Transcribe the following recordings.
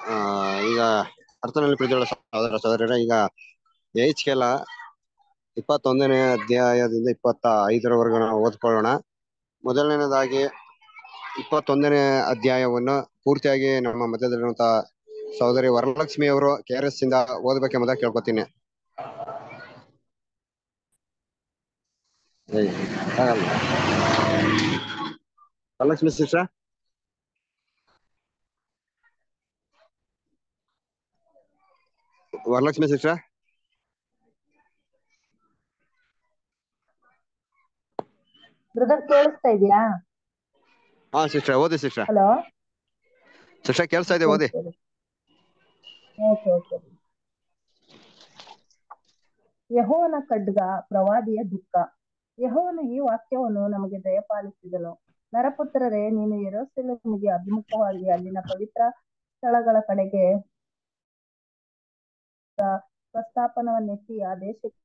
ಆ, ಈಗ ಕರ್ತನಲ್ಲಿ ಪ್ರೀತಿಯುಳ್ಳ ಸಹೋದರ ಸಹೋದರರ ಈಗ ಏಚ್ ಕೆಲ ಇಪ್ಪತ್ತೊಂದನೇ ಅಧ್ಯಾಯದಿಂದ ಇಪ್ಪತ್ತ ಐದರವರೆಗೂ ನಾವು ಓದ್ಕೊಳ್ಳೋಣ ಮೊದಲನೇದಾಗಿ ಇಪ್ಪತ್ತೊಂದನೇ ಅಧ್ಯಾಯವನ್ನು ಪೂರ್ತಿಯಾಗಿ ನಮ್ಮ ಮಧ್ಯದಲ್ಲಿರುವಂತ ಸಹೋದರಿ ವರಲಕ್ಷ್ಮಿ ಅವರು ಕೆ ಆರ್ ಎಸ್ ಇಂದ ಓದಬೇಕೆಂಬುದಾಗಿ ಕೇಳ್ಕೊತೀನಿ ಏಯ್, ಆಗಲ್ಲ. Varalakshmi sister Varalakshmi sister brother ಕೇಳಿಸ್ತಾ ಇದೆಯಾ ಹಾ ಸಿಸ್ಟರ್ ಓದಿ ಸಿಸ್ಟರ್ ಹಲೋ ಸಿಸ್ಟರ್ ಕೇಳಿಸ್ತಾ ಇದೆ ಓದಿ ಓಕೆ ಓಕೆ ಯಹೋವನ ಖಡ್ಗ ಪ್ರವಾದಿಯ ದುಃಖ ಯಹೋವನು ಈ ವಾಕ್ಯವನ್ನು ನಮಗೆ ದಯಪಾಲಿಸಿದನು ನರಪುತ್ರರೇ ನೀನು ಯೆರೂಸಲೇಮಿಗೆ ಅಭಿಮುಖವಾಗಿ ಅಲ್ಲಿನ ಪವಿತ್ರ ಸ್ಥಳಗಳ ಕಡೆಗೆ ಪ್ರಸ್ತಾಪನವನ್ನೆತ್ತಿ ಆ ದೇಶಕ್ಕೆ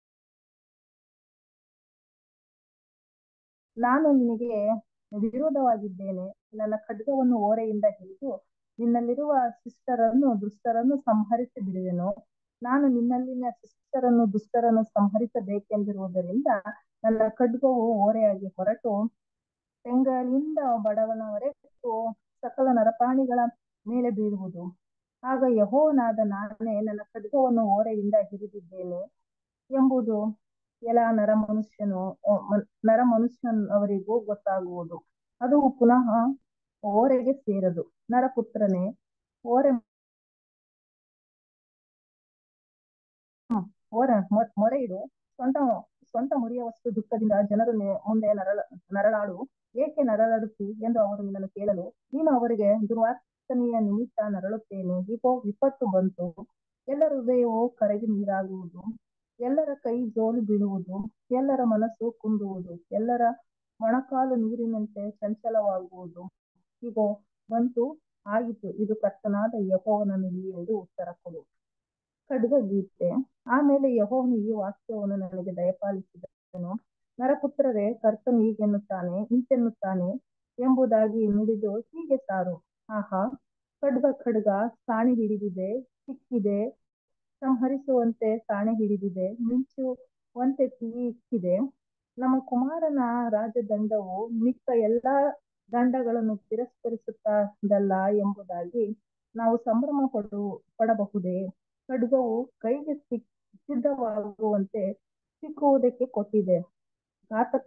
ನಾನು ನಿನಗೆ ವಿರೋಧವಾಗಿದ್ದೇನೆ ನನ್ನ ಖಡ್ಗವನ್ನು ಓರೆಯಿಂದ ಹಿಡಿದು ನಿನ್ನಲ್ಲಿರುವ ಶಿಷ್ಟರನ್ನು ದುಷ್ಟರನ್ನು ಸಂಹರಿಸಿ ಬಿಡುವೆನು ನಾನು ನಿನ್ನಲ್ಲಿನ ಶಿಷ್ಟರನ್ನು ದುಷ್ಟರನ್ನು ಸಂಹರಿಸಬೇಕೆಂದಿರುವುದರಿಂದ ನನ್ನ ಖಡ್ಗವು ಓರೆಯಾಗಿ ಹೊರಟು ತೆಂಗಲಿಂದ ಬಡವನವರೆಗೂ ಸಕಲ ನರಪ್ರಾಣಿಗಳ ಮೇಲೆ ಬೀಳುವುದು ಆಗ ಯಹೋವನಾದ ನಾನೇ ನನ್ನ ಖಡ್ಗವನ್ನು ಓರೆಯಿಂದ ಹಿಡಿದಿದ್ದೇನೆ ಎಂಬುದು ಎಲ್ಲ ನರ ಮನುಷ್ಯನು ನರ ಮನುಷ್ಯನ್ ಅವರಿಗೂ ಗೊತ್ತಾಗುವುದು ಅದು ಪುನಃ ಓರೆಗೆ ಸೇರದು ನರಪುತ್ರನೇ ಓರೆ ಓರ ಮೊ- ಮೊರೆ ಇಡು ಸ್ವಂತ ಸ್ವಂತ ಮುರಿಯುವಷ್ಟು ದುಃಖದಿಂದ ಜನರು ನೆ- ಮುಂದೆ ನರಳ ನರಳಾಡು ಏಕೆ ನರಳಾಡುತ್ತಿ ಎಂದು ಅವರು ನಿನ್ನನ್ನು ಕೇಳಲು ನೀನು ಅವರಿಗೆ ದುರ್ವಾಸನೆಯ ನಿಮಿತ್ತ ನರಳುತ್ತೇನೆ ಇಗೋ ವಿಪತ್ತು ಬಂತು ಎಲ್ಲರ ಹೃದಯವು ಕರಗಿ ನೀರಾಗುವುದು ಎಲ್ಲರ ಕೈ ಜೋಲು ಬೀಳುವುದು ಎಲ್ಲರ ಮನಸ್ಸು ಕುಂದುವುದು ಎಲ್ಲರ ಮೊಣಕಾಲು ನೀರಿನಂತೆ ಚಂಚಲವಾಗುವುದು ಇಗೋ ಬಂತು ಆಯಿತು ಇದು ಕರ್ತನಾದ ಯಹೋವನ ನುಡಿ ಎಂದು ಉತ್ತರ ಕೊಡು ಖಡ್ಗ ಗೀತೆ ಆಮೇಲೆ ಯಹೋವನು ಈ ವಾಕ್ಯವನ್ನು ನನಗೆ ದಯಪಾಲಿಸಿದನು ನರಪುತ್ರರೇ ಕರ್ತನು ಹೀಗೆನ್ನುತ್ತಾನೆ ಇಂತೆನ್ನುತ್ತಾನೆ ಎಂಬುದಾಗಿ ನುಡಿದು ಹೀಗೆ ಸಾರು ಆಹಾ ಖಡ್ಗ ಖಡ್ಗ ಸಾಣಿ ಹಿಡಿದಿದೆ ಸಿಕ್ಕಿದೆ ಸಂಹರಿಸುವಂತೆ ಸಾಣೆ ಹಿಡಿದಿದೆ ಮಿಂಚುವಂತೆ ತೀಕ್ಕಿದೆ ನಮ್ಮ ಕುಮಾರನ ರಾಜದಂಡವು ಮಿಕ್ಕ ಎಲ್ಲಾ ದಂಡಗಳನ್ನು ತಿರಸ್ಕರಿಸುತ್ತದಲ್ಲ ಎಂಬುದಾಗಿ ನಾವು ಸಂಭ್ರಮ ಪಡು ಪಡಬಹುದೇ ಖಡ್ಗವು ಕೈಗೆ ಸಿಕ್ ಸಿದ್ಧವಾಗುವಂತೆ ಸಿಕ್ಕುವುದಕ್ಕೆ ಕೊಟ್ಟಿದೆ ಘಾತಕ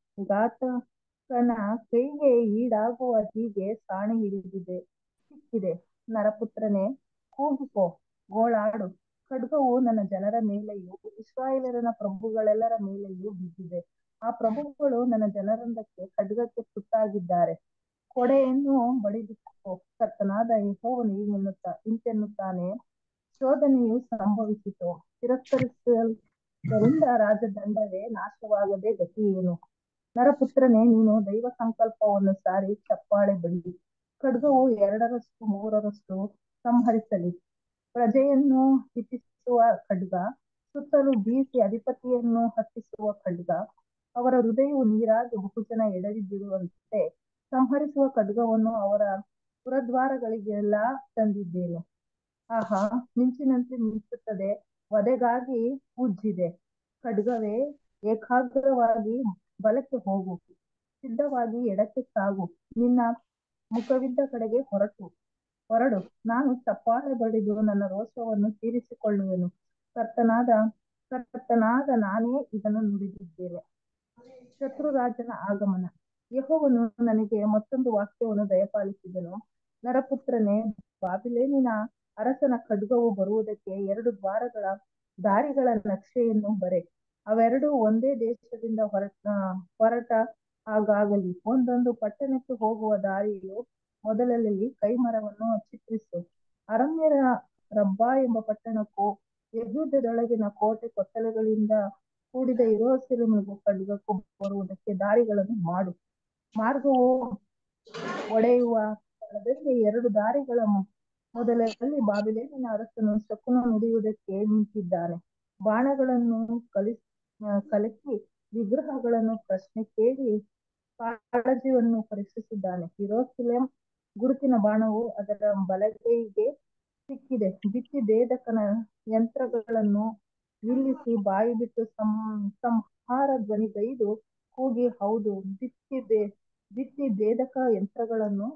ಘಾತಕನ ಕೈಗೆ ಈಡಾಗುವ ಹೀಗೆ ಸಾಣೆ ಹಿಡಿದಿದೆ ಸಿಕ್ಕಿದೆ ನರಪುತ್ರನೇ ಕೂಗಿಕೋ ಗೋಳಾಡು ಖಡ್ಗವು ನನ್ನ ಜನರ ಮೇಲೆಯೂ ಇಸ್ರಾಯೇಲರನ ಪ್ರಭುಗಳೆಲ್ಲರ ಮೇಲೆಯೂ ಬಿದ್ದಿದೆ ಆ ಪ್ರಭುಗಳು ನನ್ನ ಜನರಂದಕ್ಕೆ ಖಡ್ಗಕ್ಕೆ ತುತ್ತಾಗಿದ್ದಾರೆ ಕೊಡೆಯನ್ನು ಬಡಿದುಕೋ ಕರ್ತನಾದ ಯೆಹೋವನು ಹೀಗೆನ್ನುತ್ತಾ ಇಂತೆನ್ನುತ್ತಾನೆ ಶೋಧನೆಯು ಸಂಭವಿಸಿತು ತಿರಸ್ಕರಿಸಲ್ಪರಿಂದ ರಾಜದಂಡವೇ ನಾಶವಾಗದೆ ಗತಿ ಏನು ನರಪುತ್ರನೇ ನೀನು ದೈವ ಸಂಕಲ್ಪವನ್ನು ಸಾರಿ ಚಪ್ಪಾಳೆ ಬಡಿ ಖಡ್ಗವು ಎರಡರಷ್ಟು ಮೂರರಷ್ಟು ಸಂಹರಿಸಲಿ ಪ್ರಜೆಯನ್ನು ಹಿತಿಸುವ ಖಡ್ಗ ಸುತ್ತಲೂ ಬೀಸಿ ಅಧಿಪತಿಯನ್ನು ಹತ್ತಿಸುವ ಖಡ್ಗ ಅವರ ಹೃದಯವು ನೀರಾಗಿ ಬಹುಜನ ಎಡವಿ ಬೀಳುವಂತೆ ಸಂಹರಿಸುವ ಖಡ್ಗವನ್ನು ಅವರ ಪುರದ್ವಾರಗಳಿಗೆಲ್ಲ ತಂದಿದ್ದೇನೆ ಆಹಾ ಮಿಂಚಿನಂತೆ ಮಿಂಚುತ್ತದೆ ವಧೆಗಾಗಿ ಉಜ್ಜಿದೆ ಖಡ್ಗವೇ ಏಕಾಗ್ರವಾಗಿ ಬಲಕ್ಕೆ ಹೋಗು ಸಿದ್ಧವಾಗಿ ಎಡಕ್ಕೆ ಸಾಗು ನಿನ್ನ ಮುಖವಿದ್ದ ಕಡೆಗೆ ಹೊರಟು ಹೊರಡು ನಾನು ಚಪ್ಪಾಳೆ ಬಡಿದು ನನ್ನ ರೋಷವನ್ನು ತೀರಿಸಿಕೊಳ್ಳುವೆನು ಕರ್ತನಾದ ಕರ್ತನಾದ ನಾನೇ ಇದನ್ನು ನುಡಿದಿದ್ದೇನೆ ಶತ್ರುರಾಜನ ಆಗಮನ ಯೆಹೋವನು ನನಗೆ ಮತ್ತೊಂದು ವಾಕ್ಯವನ್ನು ದಯಪಾಲಿಸಿದನು ನರಪುತ್ರನೇ ಬಾಬಿಲೇನಿನ ಅರಸನ ಖಡ್ಗವು ಬರುವುದಕ್ಕೆ ಎರಡು ದ್ವಾರಗಳ ದಾರಿಗಳ ನಕ್ಷೆಯನ್ನು ಬರೆ ಅವೆರಡು ಒಂದೇ ದೇಶದಿಂದ ಹೊರಟ ಹೊರಟ ಹಾಗಾಗಲಿ ಒಂದೊಂದು ಪಟ್ಟಣಕ್ಕೆ ಹೋಗುವ ದಾರಿಯು ಮೊದಲಲ್ಲಿ ಕೈಮರವನ್ನು ಚಿತ್ರಿಸು ಅರಣ್ಯರ ರಬ್ಬಾ ಎಂಬ ಪಟ್ಟಣಕ್ಕೂ ಯಹೂದದೊಳಗಿನ ಕೋಟೆ ಕೊತ್ತಲೆಗಳಿಂದ ಕೂಡಿದ ಯೆರೂಸಲೇಮಿಗೂ ಖಡ್ಗಕ್ಕೂ ಬರುವುದಕ್ಕೆ ದಾರಿಗಳನ್ನು ಮಾಡು ಮಾರ್ಗವು ಒಡೆಯುವ ಸ್ಥಳದಲ್ಲಿ ಎರಡು ದಾರಿಗಳ ಮೊದಲಲ್ಲಿ ಬಾಬಿಲೇನಿನ ಅರಸನು ಶಕುನ ನುಡಿಯುವುದಕ್ಕೆ ನಿಂತಿದ್ದಾನೆ ಬಾಣಗಳನ್ನು ಕಲಿ ಕಲಕಿ ವಿಗ್ರಹಗಳನ್ನು ಪ್ರಶ್ನೆ ಕೇಳಿ ಕಾಳಜಿಯನ್ನು ಪರೀಕ್ಷಿಸಿದ್ದಾನೆ ಹಿರೋಸಿಲೆಂ ಗುರುತಿನ ಬಾಣವು ಅದರ ಬಲಗೈಗೆ ಸಿಕ್ಕಿದೆ ಬಿತ್ತಿ ಭೇದಕನ ಯಂತ್ರಗಳನ್ನು ನಿಲ್ಲಿಸಿ ಬಾಯಿ ಬಿಟ್ಟು ಸಂ ಸಂಹಾರ ಧ್ವನಿಗೈದು ಕೂಗಿ ಹೌದು ಬಿತ್ತಿ ಬೇ ಬಿತ್ತಿ ಭೇದಕ ಯಂತ್ರಗಳನ್ನು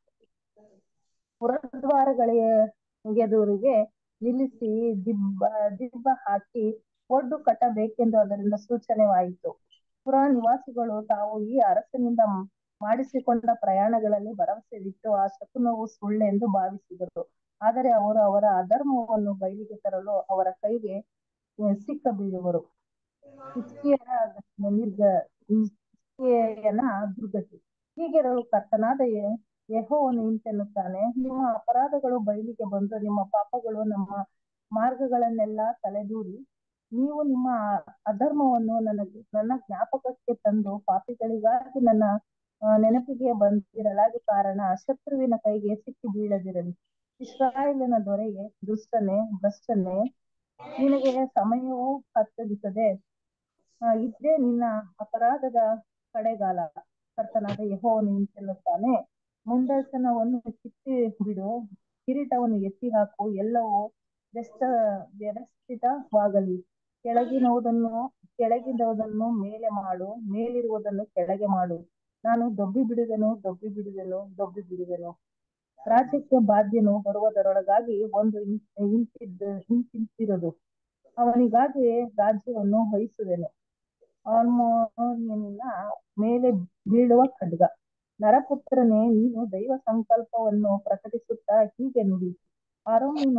ಪುರದ್ವಾರಗಳಿಗೆ ನಿಲ್ಲಿಸಿ ದಿಬ್ಬ ದಿಬ್ಬ ಹಾಕಿ ಒಡ್ಡು ಕಟ್ಟಬೇಕೆಂದು ಅದರಿಂದ ಸೂಚನೆವಾಯಿತು ಪುರ ನಿವಾಸಿಗಳು ತಾವು ಈ ಅರಸನಿಂದ ಮಾಡಿಸಿಕೊಂಡ ಪ್ರಯಾಣಗಳಲ್ಲಿ ಭರವಸೆವಿಟ್ಟು ಆ ಶಕುನವು ಸುಳ್ಳೆಂದು ಭಾವಿಸಿದರು ಆದರೆ ಅವರು ಅವರ ಅಧರ್ಮವನ್ನು ಬಯಲಿಗೆ ತರಲು ಅವರ ಕೈಗೆ ಸಿಕ್ಕ ಬೀಳುವರು ಹಿಜ್ಕೀಯನ ನಿರ್ಗ ಹಿಜ್ಕೀಯನ ದುರ್ಗತಿ ಹೀಗಿರಲು ಕರ್ತನಾದ ಯೆಹೋವನು ಇಂತೆನ್ನುತ್ತಾನೆ ನಿಮ್ಮ ಅಪರಾಧಗಳು ಬಯಲಿಗೆ ಬಂದು ನಿಮ್ಮ ಪಾಪಗಳು ನಮ್ಮ ಮಾರ್ಗಗಳನ್ನೆಲ್ಲ ತಲೆದೂರಿ ನೀವು ನಿಮ್ಮ ಅಧರ್ಮವನ್ನು ನನಗೆ ನನ್ನ ಜ್ಞಾಪಕಕ್ಕೆ ತಂದು ಪಾಪಿಗಳಿಗಾಗಿ ನನ್ನ ನೆನಪಿಗೆ ಬಂದಿರಲಾದ ಕಾರಣ ಶತ್ರುವಿನ ಕೈಗೆ ಸಿಕ್ಕಿ ಬೀಳದಿರಲಿ ಇಸ್ರಾಯೇಲಿನ ದೊರೆಗೆ ದುಷ್ಟನೆ ಭ್ರಷ್ಟನೆ ನಿನಗೆ ಸಮಯವು ಹತ್ತದಿಸದೆ ಇದ್ದೇ ನಿನ್ನ ಅಪರಾಧದ ಕಡೆಗಾಲ ಕರ್ತನಾದ ಯೆಹೋವನು ಇಂತೆನ್ನುತ್ತಾನೆ ಮುಂಡಾಸನವನ್ನು ಕಿತ್ತಿ ಬಿಡು ಕಿರೀಟವನ್ನು ಎತ್ತಿ ಹಾಕು ಎಲ್ಲವೂ ವ್ಯಸ್ತ ವ್ಯವಸ್ಥಿತವಾಗಲಿ ಕೆಳಗಿನುವುದನ್ನು ಕೆಳಗಿರುವುದನ್ನು ಮೇಲೆ ಮಾಡು ಮೇಲಿರುವುದನ್ನು ಕೆಳಗೆ ಮಾಡು ನಾನು ದೊಬ್ಬಿ ಬಿಡುವೆನು ದೊಬ್ಬಿ ಬಿಡುವೆನು ದೊಬ್ಬಿ ಬಿಡುವೆನು ರಾಜ್ಯಕ್ಕೆ ಬಾಧ್ಯನು ಬರುವುದರೊಳಗಾಗಿ ಒಂದು ಇಂಚಿದ್ದ ಇಂಚಿಂತಿರದು ಅವನಿಗಾಗಿ ರಾಜ್ಯವನ್ನು ವಹಿಸುವೆನು ಆಲ್ಮೋನಿಯನ್ನ ಮೇಲೆ ಬೀಳುವ ಖಡ್ಗ ನರಪುತ್ರನೇ ನೀನು ದೈವ ಸಂಕಲ್ಪವನ್ನು ಪ್ರಕಟಿಸುತ್ತಾ ಹೀಗೆ ನುಡಿ ಅರೋಮಿನ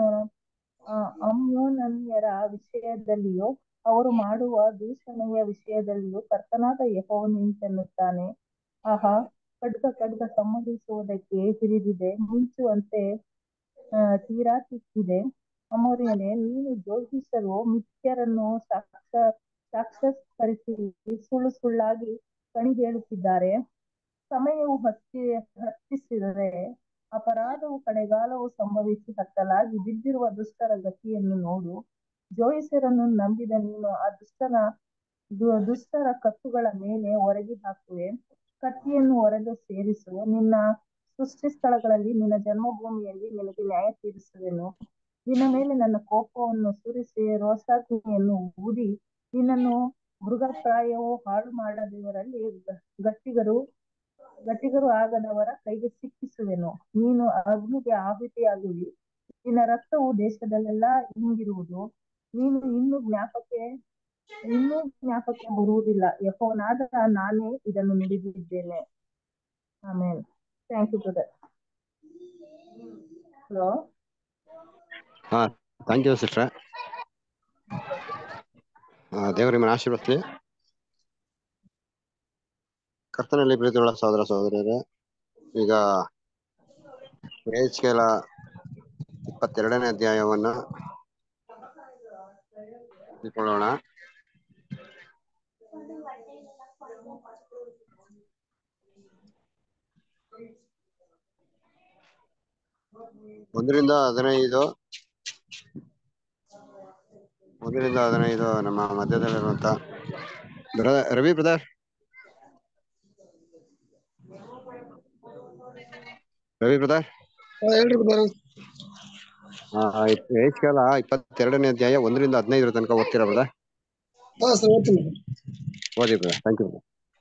ಅಮ್ಯೋನನ್ಯರ ವಿಷಯದಲ್ಲಿಯೂ ಅವರು ಮಾಡುವ ದೂಷಣೆಯ ವಿಷಯದಲ್ಲಿಯೂ ಕರ್ತನಾದ ಯೆಹೋವನು ಇಂತೆನ್ನುತ್ತಾನೆ ಆಹಾ ಖಡ್ಗ ಖಡ್ಗ ಸಂಹರಿಸುವುದಕ್ಕೆ ಹಿರಿದಿದೆ ಮಿಂಚುವಂತೆ ತೀರಾ ತಿಕ್ಕಿದೆ ಅಮೋರಿಯನೇ ನೀನು ಜೋಗಿಸಲು ಮಿಥ್ಯರನ್ನು ಸಾಕ್ಷ ಸಾಕ್ಷಾತ್ಕರಿಸಿ ಸುಳ್ಳು ಸುಳ್ಳಾಗಿ ಕಣಿಗೇಳುತ್ತಿದ್ದಾರೆ ಸಮಯವು ಹತ್ತಿ ಹತ್ತಿಸಿದರೆ ಅಪರಾಧವು ಕಡೆಗಾಲವು ಸಂಭವಿಸಿ ಹತ್ತಲಾಗಿ ಬಿದ್ದಿರುವ ದುಷ್ಟರ ಗತಿಯನ್ನು ನೋಡು ಜೋಯಿಸರನ್ನು ನಂಬಿದ ನೀನು ಆ ದುಷ್ಟನ ದುಷ್ಟರ ಕತ್ತುಗಳ ಮೇಲೆ ಒರಗಿ ಹಾಕುವೆ ಕತ್ತಿಯನ್ನು ಒರೆದು ಸೇರಿಸು ನಿನ್ನ ಸೃಷ್ಟಿ ಸ್ಥಳಗಳಲ್ಲಿ ನಿನ್ನ ಜನ್ಮಭೂಮಿಯಲ್ಲಿ ನಿನಗೆ ನ್ಯಾಯ ತೀರಿಸುವೆನು ನಿನ್ನ ಮೇಲೆ ನನ್ನ ಕೋಪವನ್ನು ಸುರಿಸಿ ರೋಷಾಗ್ನಿಯನ್ನು ಊದಿ ನಿನ್ನನ್ನು ಮೃಗಪ್ರಾಯವು ಹಾಳು ಮಾಡದವರಲ್ಲಿ ಗಟ್ಟಿಗರು ಗಟ್ಟಿಗರು ಆಗದವರ ಕೈಗೆ ಸಿಕ್ಕಿಸುವೆನು ನೀನು ಅಗ್ನಿಗೆ ಆಹುತಿಯಾಗುವಿ ನಿನ್ನ ರಕ್ತವು ದೇಶದಲ್ಲೆಲ್ಲ ಹಿಂಗಿರುವುದು ನೀನು ಇನ್ನು ಜ್ಞಾಪಕ್ಕೆ ಇನ್ನೂ ಜ್ಞಾಪಕ್ಕೆ ಬರುವುದಿಲ್ಲ ಯಹೋನಾದ ನಾನೇ ಇದನ್ನು ನುಡಿದಿದ್ದೇನೆ ಆಮೇಲೆ ಥ್ಯಾಂಕ್ ಯು ಬ್ರದರ್ ಹಲೋ ಹಾ ಥ್ಯಾಂಕ್ ಯು ಸಿಸ್ಟ್ರ ದೇವರ ನಿಮ್ಮನ್ನು ಆಶೀರ್ವದಿಸಲಿ ಕರ್ತನಲ್ಲಿ ಪ್ರೀತಿಯುಳ್ಳ ಸಹೋದರ ಸಹೋದರಿಯರೇ ಈಗ ಕೆಲ ಇಪ್ಪತ್ತೆರಡನೇ ಅಧ್ಯಾಯವನ್ನ ತಿಳ್ಕೊಳ್ಳೋಣ ಒಂದರಿಂದ ಹದಿನೈದು ಒಂದರಿಂದ ಹದಿನೈದು ನಮ್ಮ ಮಧ್ಯದಲ್ಲಿರುವಂತ brother Ravi brother Ravi brother ಹೇಳ್ರಿ ಬ್ರದರ್ ಕಾಲ ಇಪ್ಪತ್ತೆರಡನೇ ಅಧ್ಯಾಯ ಒಂದರಿಂದ ಹದಿನೈದರ ತನಕ ಓದ್ತೀರಾ ಬ್ರದರ್ ಹಾ ಸರ್ ಓದ್ತೀನಿ ಓದಿ ಬ್ರದರ್ ಥ್ಯಾಂಕ್ ಯು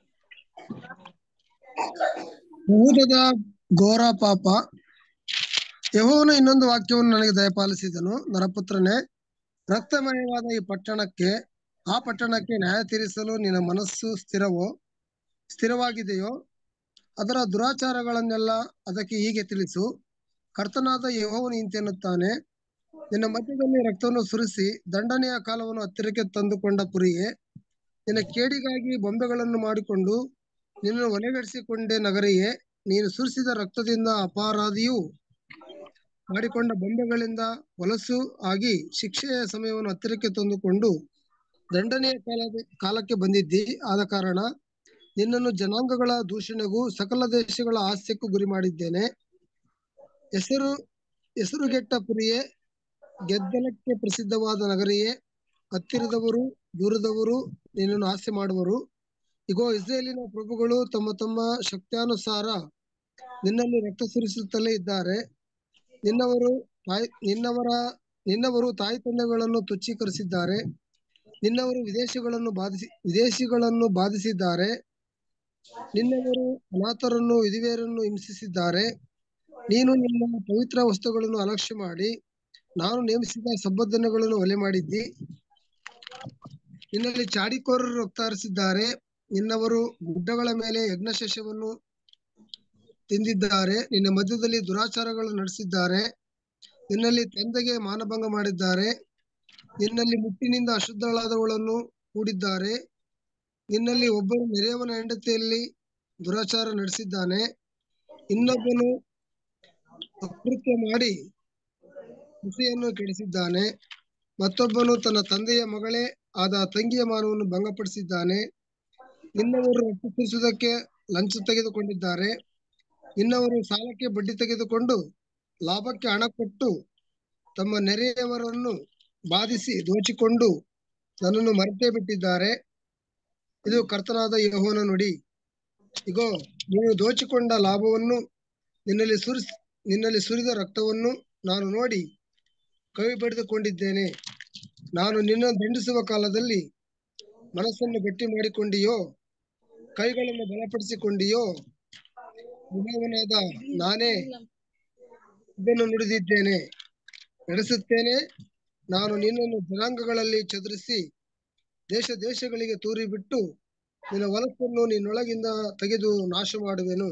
ಭೂತದ ಘೋರ ಪಾಪ ಯಹೋವನು ಇನ್ನೊಂದು ವಾಕ್ಯವನ್ನು ನನಗೆ ದಯಪಾಲಿಸಿದನು ನರಪುತ್ರನೇ ರಕ್ತಮಯವಾದ ಈ ಪಟ್ಟಣಕ್ಕೆ ಆ ಪಟ್ಟಣಕ್ಕೆ ನ್ಯಾಯ ತೀರಿಸಲು ನಿನ್ನ ಮನಸ್ಸು ಸ್ಥಿರವೋ ಸ್ಥಿರವಾಗಿದೆಯೋ ಅದರ ದುರಾಚಾರಗಳನ್ನೆಲ್ಲ ಅದಕ್ಕೆ ಹೀಗೆ ತಿಳಿಸು ಕರ್ತನಾದ ಯಹೋವನು ಇಂತೆನ್ನುತ್ತಾನೆ ನಿನ್ನ ಮಧ್ಯದಲ್ಲಿ ರಕ್ತವನ್ನು ಸುರಿಸಿ ದಂಡನೆಯ ಕಾಲವನ್ನು ಹತ್ತಿರಕ್ಕೆ ತಂದುಕೊಂಡ ಪುರಿಯೇ ನಿನ್ನ ಕೇಡಿಗಾಗಿ ಬೊಂಬೆಗಳನ್ನು ಮಾಡಿಕೊಂಡು ನಿನ್ನನ್ನು ಒಲೆಗಡಿಸಿಕೊಂಡೆ ನಗರಿಯೇ ನೀನು ಸುರಿಸಿದ ರಕ್ತದಿಂದ ಅಪರಾಧಿಯು ಮಾಡಿಕೊಂಡ ಬೊಂಬೆಗಳಿಂದ ಹೊಲಸು ಆಗಿ ಶಿಕ್ಷೆಯ ಸಮಯವನ್ನು ಹತ್ತಿರಕ್ಕೆ ತಂದುಕೊಂಡು ದಂಡನೆಯ ಕಾಲದ ಕಾಲಕ್ಕೆ ಬಂದಿದ್ದಿ ಆದ ಕಾರಣ ನಿನ್ನನ್ನು ಜನಾಂಗಗಳ ದೂಷಣೆಗೂ ಸಕಲ ದೇಶಗಳ ಹಾಸ್ಯಕ್ಕೂ ಗುರಿ ಮಾಡಿದ್ದೇನೆ ಹೆಸರು ಹೆಸರುಗೆಟ್ಟ ಪುರಿಯೇ ಗೆದ್ದಲಕ್ಕೆ ಪ್ರಸಿದ್ಧವಾದ ನಗರಿಯೇ ಹತ್ತಿರದವರು ದೂರದವರು ನಿನ್ನನ್ನು ಹಾಸ್ಯ ಮಾಡುವರು ಇಗೋ ಇಸ್ರೇಲಿನ ಪ್ರಭುಗಳು ತಮ್ಮ ತಮ್ಮ ಶಕ್ತ್ಯಾನುಸಾರ ನಿನ್ನಲ್ಲಿ ರಕ್ತ ಸುರಿಸುತ್ತಲೇ ಇದ್ದಾರೆ ನಿನ್ನವರು ತಾಯಿ ನಿನ್ನವರ ನಿನ್ನವರು ತಾಯಿ ತಂದೆಗಳನ್ನು ತುಚ್ಛೀಕರಿಸಿದ್ದಾರೆ ನಿನ್ನವರು ವಿದೇಶಿಗಳನ್ನು ಬಾಧಿಸಿ ವಿದೇಶಿಗಳನ್ನು ಬಾಧಿಸಿದ್ದಾರೆ ನಿನ್ನವರು ಅನಾಥರನ್ನು ವಿಧವೆಯರನ್ನು ಹಿಂಸಿಸಿದ್ದಾರೆ ನೀನು ನಿನ್ನ ಪವಿತ್ರ ವಸ್ತುಗಳನ್ನು ಅಲಕ್ಷ್ಯ ಮಾಡಿ ನಾನು ನೇಮಿಸಿದ ಸಬ್ಬದ್ದನಗಳನ್ನು ಒಲೆ ಮಾಡಿದ್ದಿ ನಿನ್ನಲ್ಲಿ ಚಾಡಿಕೋರರು ರಕ್ತ ಹರಿಸಿದ್ದಾರೆ ನಿನ್ನವರು ಗುಡ್ಡಗಳ ಮೇಲೆ ಯಜ್ಞಶಸ್ಯವನ್ನು ತಿಂದಿದ್ದಾರೆ ನಿನ್ನ ಮಧ್ಯದಲ್ಲಿ ದುರಾಚಾರಗಳು ನಡೆಸಿದ್ದಾರೆ ನಿನ್ನಲ್ಲಿ ತಂದೆಗೆ ಮಾನಭಂಗ ಮಾಡಿದ್ದಾರೆ ನಿನ್ನಲ್ಲಿ ಮುಟ್ಟಿನಿಂದ ಅಶುದ್ಧಳಾದವಳನ್ನು ಹೂಡಿದ್ದಾರೆ ನಿನ್ನಲ್ಲಿ ಒಬ್ಬನು ನೆರೆಯವನ ಹೆಂಡತಿಯಲ್ಲಿ ದುರಾಚಾರ ನಡೆಸಿದ್ದಾನೆ ಇನ್ನೊಬ್ಬನು ಅಕೃತ್ಯ ಮಾಡಿ ಹುಸಿಯನ್ನು ಕೆಡಿಸಿದ್ದಾನೆ ಮತ್ತೊಬ್ಬನು ತನ್ನ ತಂದೆಯ ಮಗಳೇ ಆದ ತಂಗಿಯ ಮಾನವನ್ನು ಭಂಗಪಡಿಸಿದ್ದಾನೆ ನಿನ್ನವರು ರಕ್ತ ಸುರಿಸುವುದಕ್ಕೆ ಲಂಚ ತೆಗೆದುಕೊಂಡಿದ್ದಾರೆ ಇನ್ನವರು ಸಾಲಕ್ಕೆ ಬಡ್ಡಿ ತೆಗೆದುಕೊಂಡು ಲಾಭಕ್ಕೆ ಹಣ ಕೊಟ್ಟು ತಮ್ಮ ನೆರೆಯವರನ್ನು ಬಾಧಿಸಿ ದೋಚಿಕೊಂಡು ನನ್ನನ್ನು ಮರೆತೇ ಬಿಟ್ಟಿದ್ದಾರೆ ಇದು ಕರ್ತನಾದ ಯೆಹೋವನ ನುಡಿ ಇಗೋ ನೀನು ದೋಚಿಕೊಂಡ ಲಾಭವನ್ನು ನಿನ್ನಲ್ಲಿ ಸುರಿಸ್ ನಿನ್ನಲ್ಲಿ ಸುರಿದ ರಕ್ತವನ್ನು ನಾನು ನೋಡಿ ಕೈ ಬಡಿದುಕೊಂಡಿದ್ದೇನೆ ನಾನು ನಿನ್ನನ್ನು ದಂಡಿಸುವ ಕಾಲದಲ್ಲಿ ಮನಸ್ಸನ್ನು ಗಟ್ಟಿ ಮಾಡಿಕೊಂಡಿಯೋ ಕೈಗಳನ್ನು ಬಲಪಡಿಸಿಕೊಂಡಿಯೋ ಯೆಹೋವನಾದ ನಾನೇ ಇದನ್ನು ನುಡಿದಿದ್ದೇನೆ ನಡೆಸುತ್ತೇನೆ ನಾನು ನಿನ್ನನ್ನು ಜನಾಂಗಗಳಲ್ಲಿ ಚದುರಿಸಿ ದೇಶ ದೇಶಗಳಿಗೆ ತೂರಿ ಬಿಟ್ಟು ನಿನ್ನ ಹೊಲಸನ್ನು ನಿನ್ನೊಳಗಿಂದ ತೆಗೆದು ನಾಶ ಮಾಡುವೆನು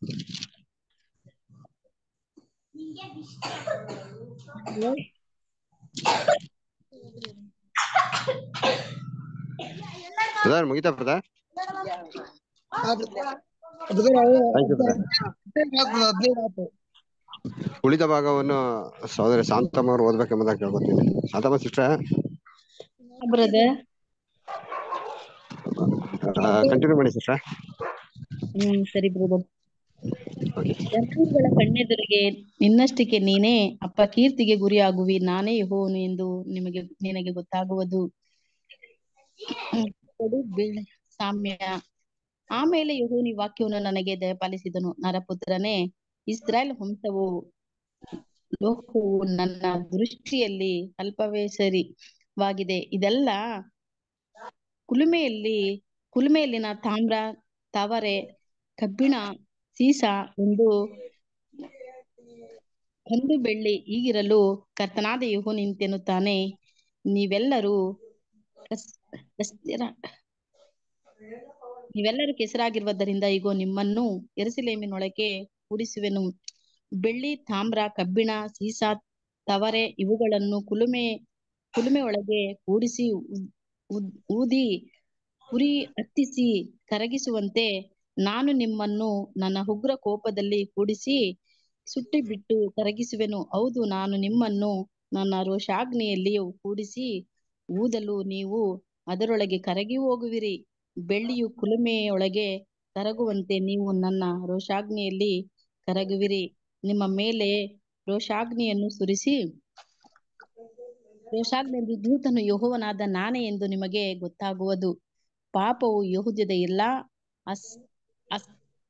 ಬ್ರದರ್ ಮುಗಿತಾ ಬ್ರದರ್ ಆ ಬ್ರದರ್ ಅದು Thank you, brother. ಹದಿನೈದು ಆತು, ಹದಿನೈದು ಆತು. ಉಳಿದ ಭಾಗವನ್ನು ಸಹೋದರಿ ಶಾಂತಮ್ಮ ಅವರು ಓದ್ಬೇಕೆಂಬುದಾಗಿ ಕೇಳ್ಕೊತೀನಿ ಶಾಂತಮ್ಮ ಸಿಸ್ಟರ್ ಬ್ರದರ್ ಕಂಟಿನ್ಯೂ ಮಾಡಿ ಸಿಸ್ಟರ್ ಹ್ಮ್ ಸರಿ ಬ್ರದರ್ ಓಕೆ ಜನರುಗಳ ಕಣ್ಣೆದುರಿಗೆ ನಿನ್ನಷ್ಟಕ್ಕೆ ನೀನೇ ಅಪ್ಪ ಕೀರ್ತಿಗೆ ಗುರಿಯಾಗುವಿ ನಾನೇ ಯೆಹೋವನು ಎಂದು ನಿಮಗೆ ನಿನಗೆ ಗೊತ್ತಾಗುವುದು ಹ್ಮ್. ಕೊಡು ಬೀಳ್ ಸಾಮ್ಯ ಆಮೇಲೆ ಯೆಹೋವನ ಈ ವಾಕ್ಯವನ್ನು ನನಗೆ ದಯಪಾಲಿಸಿದನು ನರಪುತ್ರನೇ ಇಸ್ರಾಯೇಲ್ ವಂಶವು ಲೋಕವು ನನ್ನ ದೃಷ್ಟಿಯಲ್ಲಿ ಅಲ್ಪವೇ ಸರಿವಾಗಿದೆ ಇದೆಲ್ಲ ಕುಲುಮೆಯಲ್ಲಿ ಕುಲುಮೆಯಲ್ಲಿನ ತಾಮ್ರ ತವರೆ ಕಬ್ಬಿಣ ಸೀಸ ಒಂದು ಒಂದು ಬೆಳ್ಳಿ ಈಗಿರಲು ಕರ್ತನಾದ ಯೆಹೋವನು ನಿಂತೆನ್ನುತ್ತಾನೆ ನೀವೆಲ್ಲರೂ ಕಸ್- ಕಸ್ತಿರ ನೀವೆಲ್ಲರೂ ಕೆಸರಾಗಿರುವುದರಿಂದ ಇಗೋ ನಿಮ್ಮನ್ನು ಎರುಸಲೇಮಿನೊಳಗೆ ಕೂಡಿಸುವೆನು ಬೆಳ್ಳಿ ತಾಮ್ರ ಕಬ್ಬಿಣ ಸೀಸ ತವರೆ ಇವುಗಳನ್ನು ಕುಲುಮೆ ಕುಲುಮೆ ಒಳಗೆ ಕೂಡಿಸಿ ಉ- ಉದ್- ಊದಿ ಉರಿ ಹತ್ತಿಸಿ ಕರಗಿಸುವಂತೆ ನಾನು ನಿಮ್ಮನ್ನು ನನ್ನ ಉಗ್ರ ಕೋಪದಲ್ಲಿ ಕೂಡಿಸಿ ಸುಟ್ಟಿ ಬಿಟ್ಟು ಕರಗಿಸುವೆನು ಹೌದು ನಾನು ನಿಮ್ಮನ್ನು ನನ್ನ ರೋಷಾಗ್ನಿಯಲ್ಲಿ ಕೂಡಿಸಿ ಊದಲು ನೀವು ಅದರೊಳಗೆ ಕರಗಿ ಹೋಗುವಿರಿ ಬೆಳ್ಳಿಯು ಕುಲುಮೆಯೊಳಗೆ ಕರಗುವಂತೆ ನೀವು ನನ್ನ ರೋಷಾಗ್ನಿಯಲ್ಲಿ ಕರಗುವಿರಿ ನಿಮ್ಮ ಮೇಲೆ ರೋಷಾಗ್ನಿಯನ್ನು ಸುರಿಸಿ ರೋಷಾಗ್ನಿಯಲ್ಲಿ ದೂತನು ಯೆಹೋವನಾದ ನಾನೇ ಎಂದು ನಿಮಗೆ ಗೊತ್ತಾಗುವುದು ಪಾಪವು ಯಹೂದ್ಯದ ಎಲ್ಲಾ ಅಸ್ ಅಸ್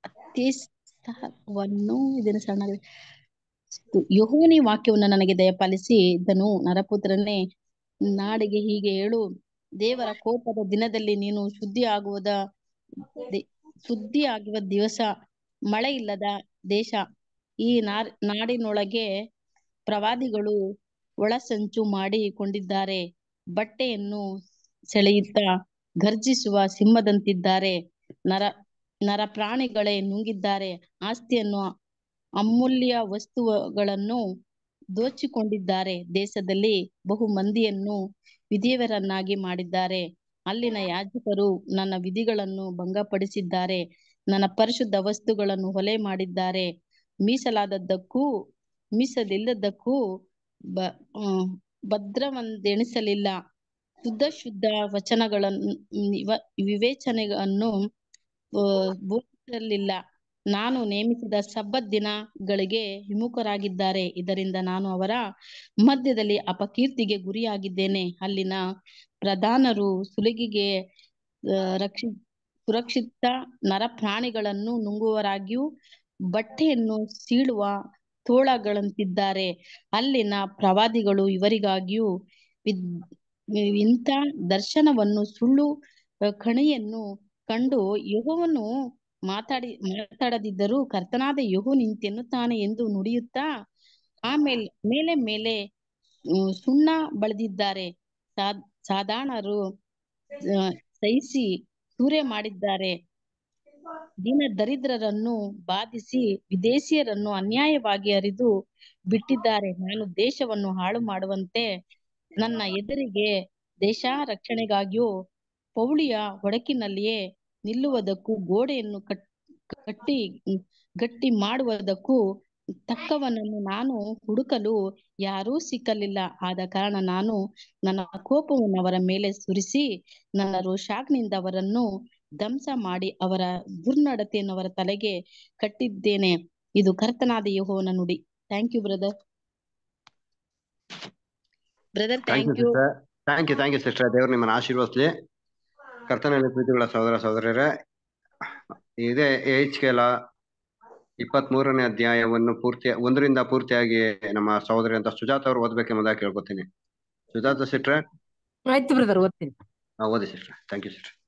ಅತ್ಯಸ್ತವನ್ನು ಇದನ್ನು ಸಣ್ಣ ಯೆಹೋವನ ಈ ವಾಕ್ಯವನ್ನು ನನಗೆ ದಯಪಾಲಿಸಿ ಇದನ್ನು ನರಪುತ್ರನೇ ನಾಡಿಗೆ ಹೀಗೆ ಹೇಳು ದೇವರ ಕೋಪದ ದಿನದಲ್ಲಿ ನೀನು ಶುದ್ಧಿ ಆಗುವುದ ದಿ- ಶುದ್ಧಿ ಆಗುವ ದಿವಸ ಮಳೆ ಇಲ್ಲದ ದೇಶ ಈ ನಾರ್ ನಾಡಿನೊಳಗೆ ಪ್ರವಾದಿಗಳು ಒಳಸಂಚು ಮಾಡಿಕೊಂಡಿದ್ದಾರೆ ಬಟ್ಟೆಯನ್ನು ಸೆಳೆಯುತ್ತಾ ಗರ್ಜಿಸುವ ಸಿಂಹದಂತಿದ್ದಾರೆ ನರ ನರ ಪ್ರಾಣಿಗಳೇ ನುಂಗಿದ್ದಾರೆ ಆಸ್ತಿಯನ್ನು ಅಮೂಲ್ಯ ವಸ್ತುಗಳನ್ನು ದೋಚಿಕೊಂಡಿದ್ದಾರೆ ದೇಶದಲ್ಲಿ ಬಹು ಮಂದಿಯನ್ನು ವಿಧಿಯವರನ್ನಾಗಿ ಮಾಡಿದ್ದಾರೆ ಅಲ್ಲಿನ ಯಾಜಕರು ನನ್ನ ವಿಧಿಗಳನ್ನು ಭಂಗಪಡಿಸಿದ್ದಾರೆ ನನ್ನ ಪರಿಶುದ್ಧ ವಸ್ತುಗಳನ್ನು ಹೊಲೆ ಮಾಡಿದ್ದಾರೆ ಮೀಸಲಾದದ್ದಕ್ಕೂ ಮೀಸಲಿಲ್ಲದಕ್ಕೂ ಬ ಆ, ಭದ್ರವಂದೆಣಿಸಲಿಲ್ಲ ಶುದ್ಧ ಶುದ್ಧ ವಚನಗಳನ್ನು ಇವ- ವಿವೇಚನೆಗಳನ್ನು ಆ, ಬೋಧಿಸಲಿಲ್ಲ ನಾನು ನೇಮಿಸಿದ ಸಬ್ಬತ್ ದಿನಗಳಿಗೆ ವಿಮುಖರಾಗಿದ್ದಾರೆ ಇದರಿಂದ ನಾನು ಅವರ ಮಧ್ಯದಲ್ಲಿ ಅಪಕೀರ್ತಿಗೆ ಗುರಿಯಾಗಿದ್ದೇನೆ ಅಲ್ಲಿನ ಪ್ರಧಾನರು ಸುಲಿಗೆಗೆ ಆ, ರಕ್ಷಿ ಸುರಕ್ಷಿತ ನರ ಪ್ರಾಣಿಗಳನ್ನು ನುಂಗುವರಾಗಿಯೂ ಬಟ್ಟೆಯನ್ನು ಸೀಳುವ ತೋಳಗಳಂತಿದ್ದಾರೆ ಅಲ್ಲಿನ ಪ್ರವಾದಿಗಳು ಇವರಿಗಾಗಿಯೂ ವಿದ್ ಇಂಥ ದರ್ಶನವನ್ನು ಸುಳ್ಳು ಅ, ಕಣೆಯನ್ನು ಕಂಡು ಯೆಹೋವನು ಮಾತಾಡಿ ಮಾತಾಡದಿದ್ದರೂ ಕರ್ತನಾದ ಯೆಹೋವನು ಇಂತೆನ್ನುತ್ತಾನೆ ಎಂದು ನುಡಿಯುತ್ತಾ ಆಮೇಲೆ ಮೇಲೆ ಮೇಲೆ ಹ್ಮ್, ಸುಣ್ಣ ಬಳಿದಿದ್ದಾರೆ ಸಾ ಸಾಧಾರಣರು ಆ, ಸಹಿಸಿ ಸೂರೆ ಮಾಡಿದ್ದಾರೆ ದೀನ ದರಿದ್ರರನ್ನು ಬಾಧಿಸಿ ವಿದೇಶಿಯರನ್ನು ಅನ್ಯಾಯವಾಗಿ ಹರಿದು ಬಿಟ್ಟಿದ್ದಾರೆ ನಾನು ದೇಶವನ್ನು ಹಾಳು ಮಾಡುವಂತೆ ನನ್ನ ಎದುರಿಗೆ ದೇಶ ರಕ್ಷಣೆಗಾಗಿಯೂ ಪೌಳಿಯ ಒಡಕಿನಲ್ಲಿಯೇ ನಿಲ್ಲುವುದಕ್ಕೂ ಗೋಡೆಯನ್ನು ಕಟ್ ಕಟ್ಟಿ ಗಟ್ಟಿ ಮಾಡುವುದಕ್ಕೂ ತಕ್ಕವನನ್ನು ನಾನು ಹುಡುಕಲು ಯಾರೂ ಸಿಕ್ಕಲಿಲ್ಲ ಆದ ಕಾರಣ ನಾನು ನನ್ನ ಕೋಪವನ್ನು ಅವರ ಮೇಲೆ ಸುರಿಸಿ ನನ್ನ ರೋಷಾಗ್ನಿಂದ ಅವರನ್ನು ಧ್ವಂಸ ಮಾಡಿ ಅವರ ದುರ್ನಡತೆಯನ್ನು ಅವರ ತಲೆಗೆ ಕಟ್ಟಿದ್ದೇನೆ ಇದು ಕರ್ತನಾದ ಯೆಹೋವನ ನುಡಿ thank you brother brother thank you thank you sister thank you thank you sister ದೇವ್ರು ನಿಮ್ಮನ್ನ ಆಶೀರ್ವದಿಸ್ಲಿ ಕರ್ತನಲ್ಲಿ ಪ್ರೀತಿಗಳ ಸಹೋದರ ಸಹೋದರರೇ ಇದೇ ಏಚ್ ಕೆಲ ಇಪ್ಪತ್ತ್ ಮೂರನೇ ಅಧ್ಯಾಯವನ್ನು ಪೂರ್ತಿ ಒಂದರಿಂದ ಪೂರ್ತಿಯಾಗಿ ನಮ್ಮ ಸಹೋದರಿ ಅಂತ ಸುಜಾತ ಅವರು ಓದ್ಬೇಕೆಂಬುದಾಗಿ ಕೇಳ್ಕೊತೀನಿ ಸುಜಾತ ಸಿಸ್ಟ್ರೆ ಆಯ್ತು ಬ್ರದರ್ ಓದ್ತೀನಿ ಓದಿ ಸಿಸ್ಟ್ರೆ ಥ್ಯಾಂಕ್ ಯು ಸಿಸ್ಟರ್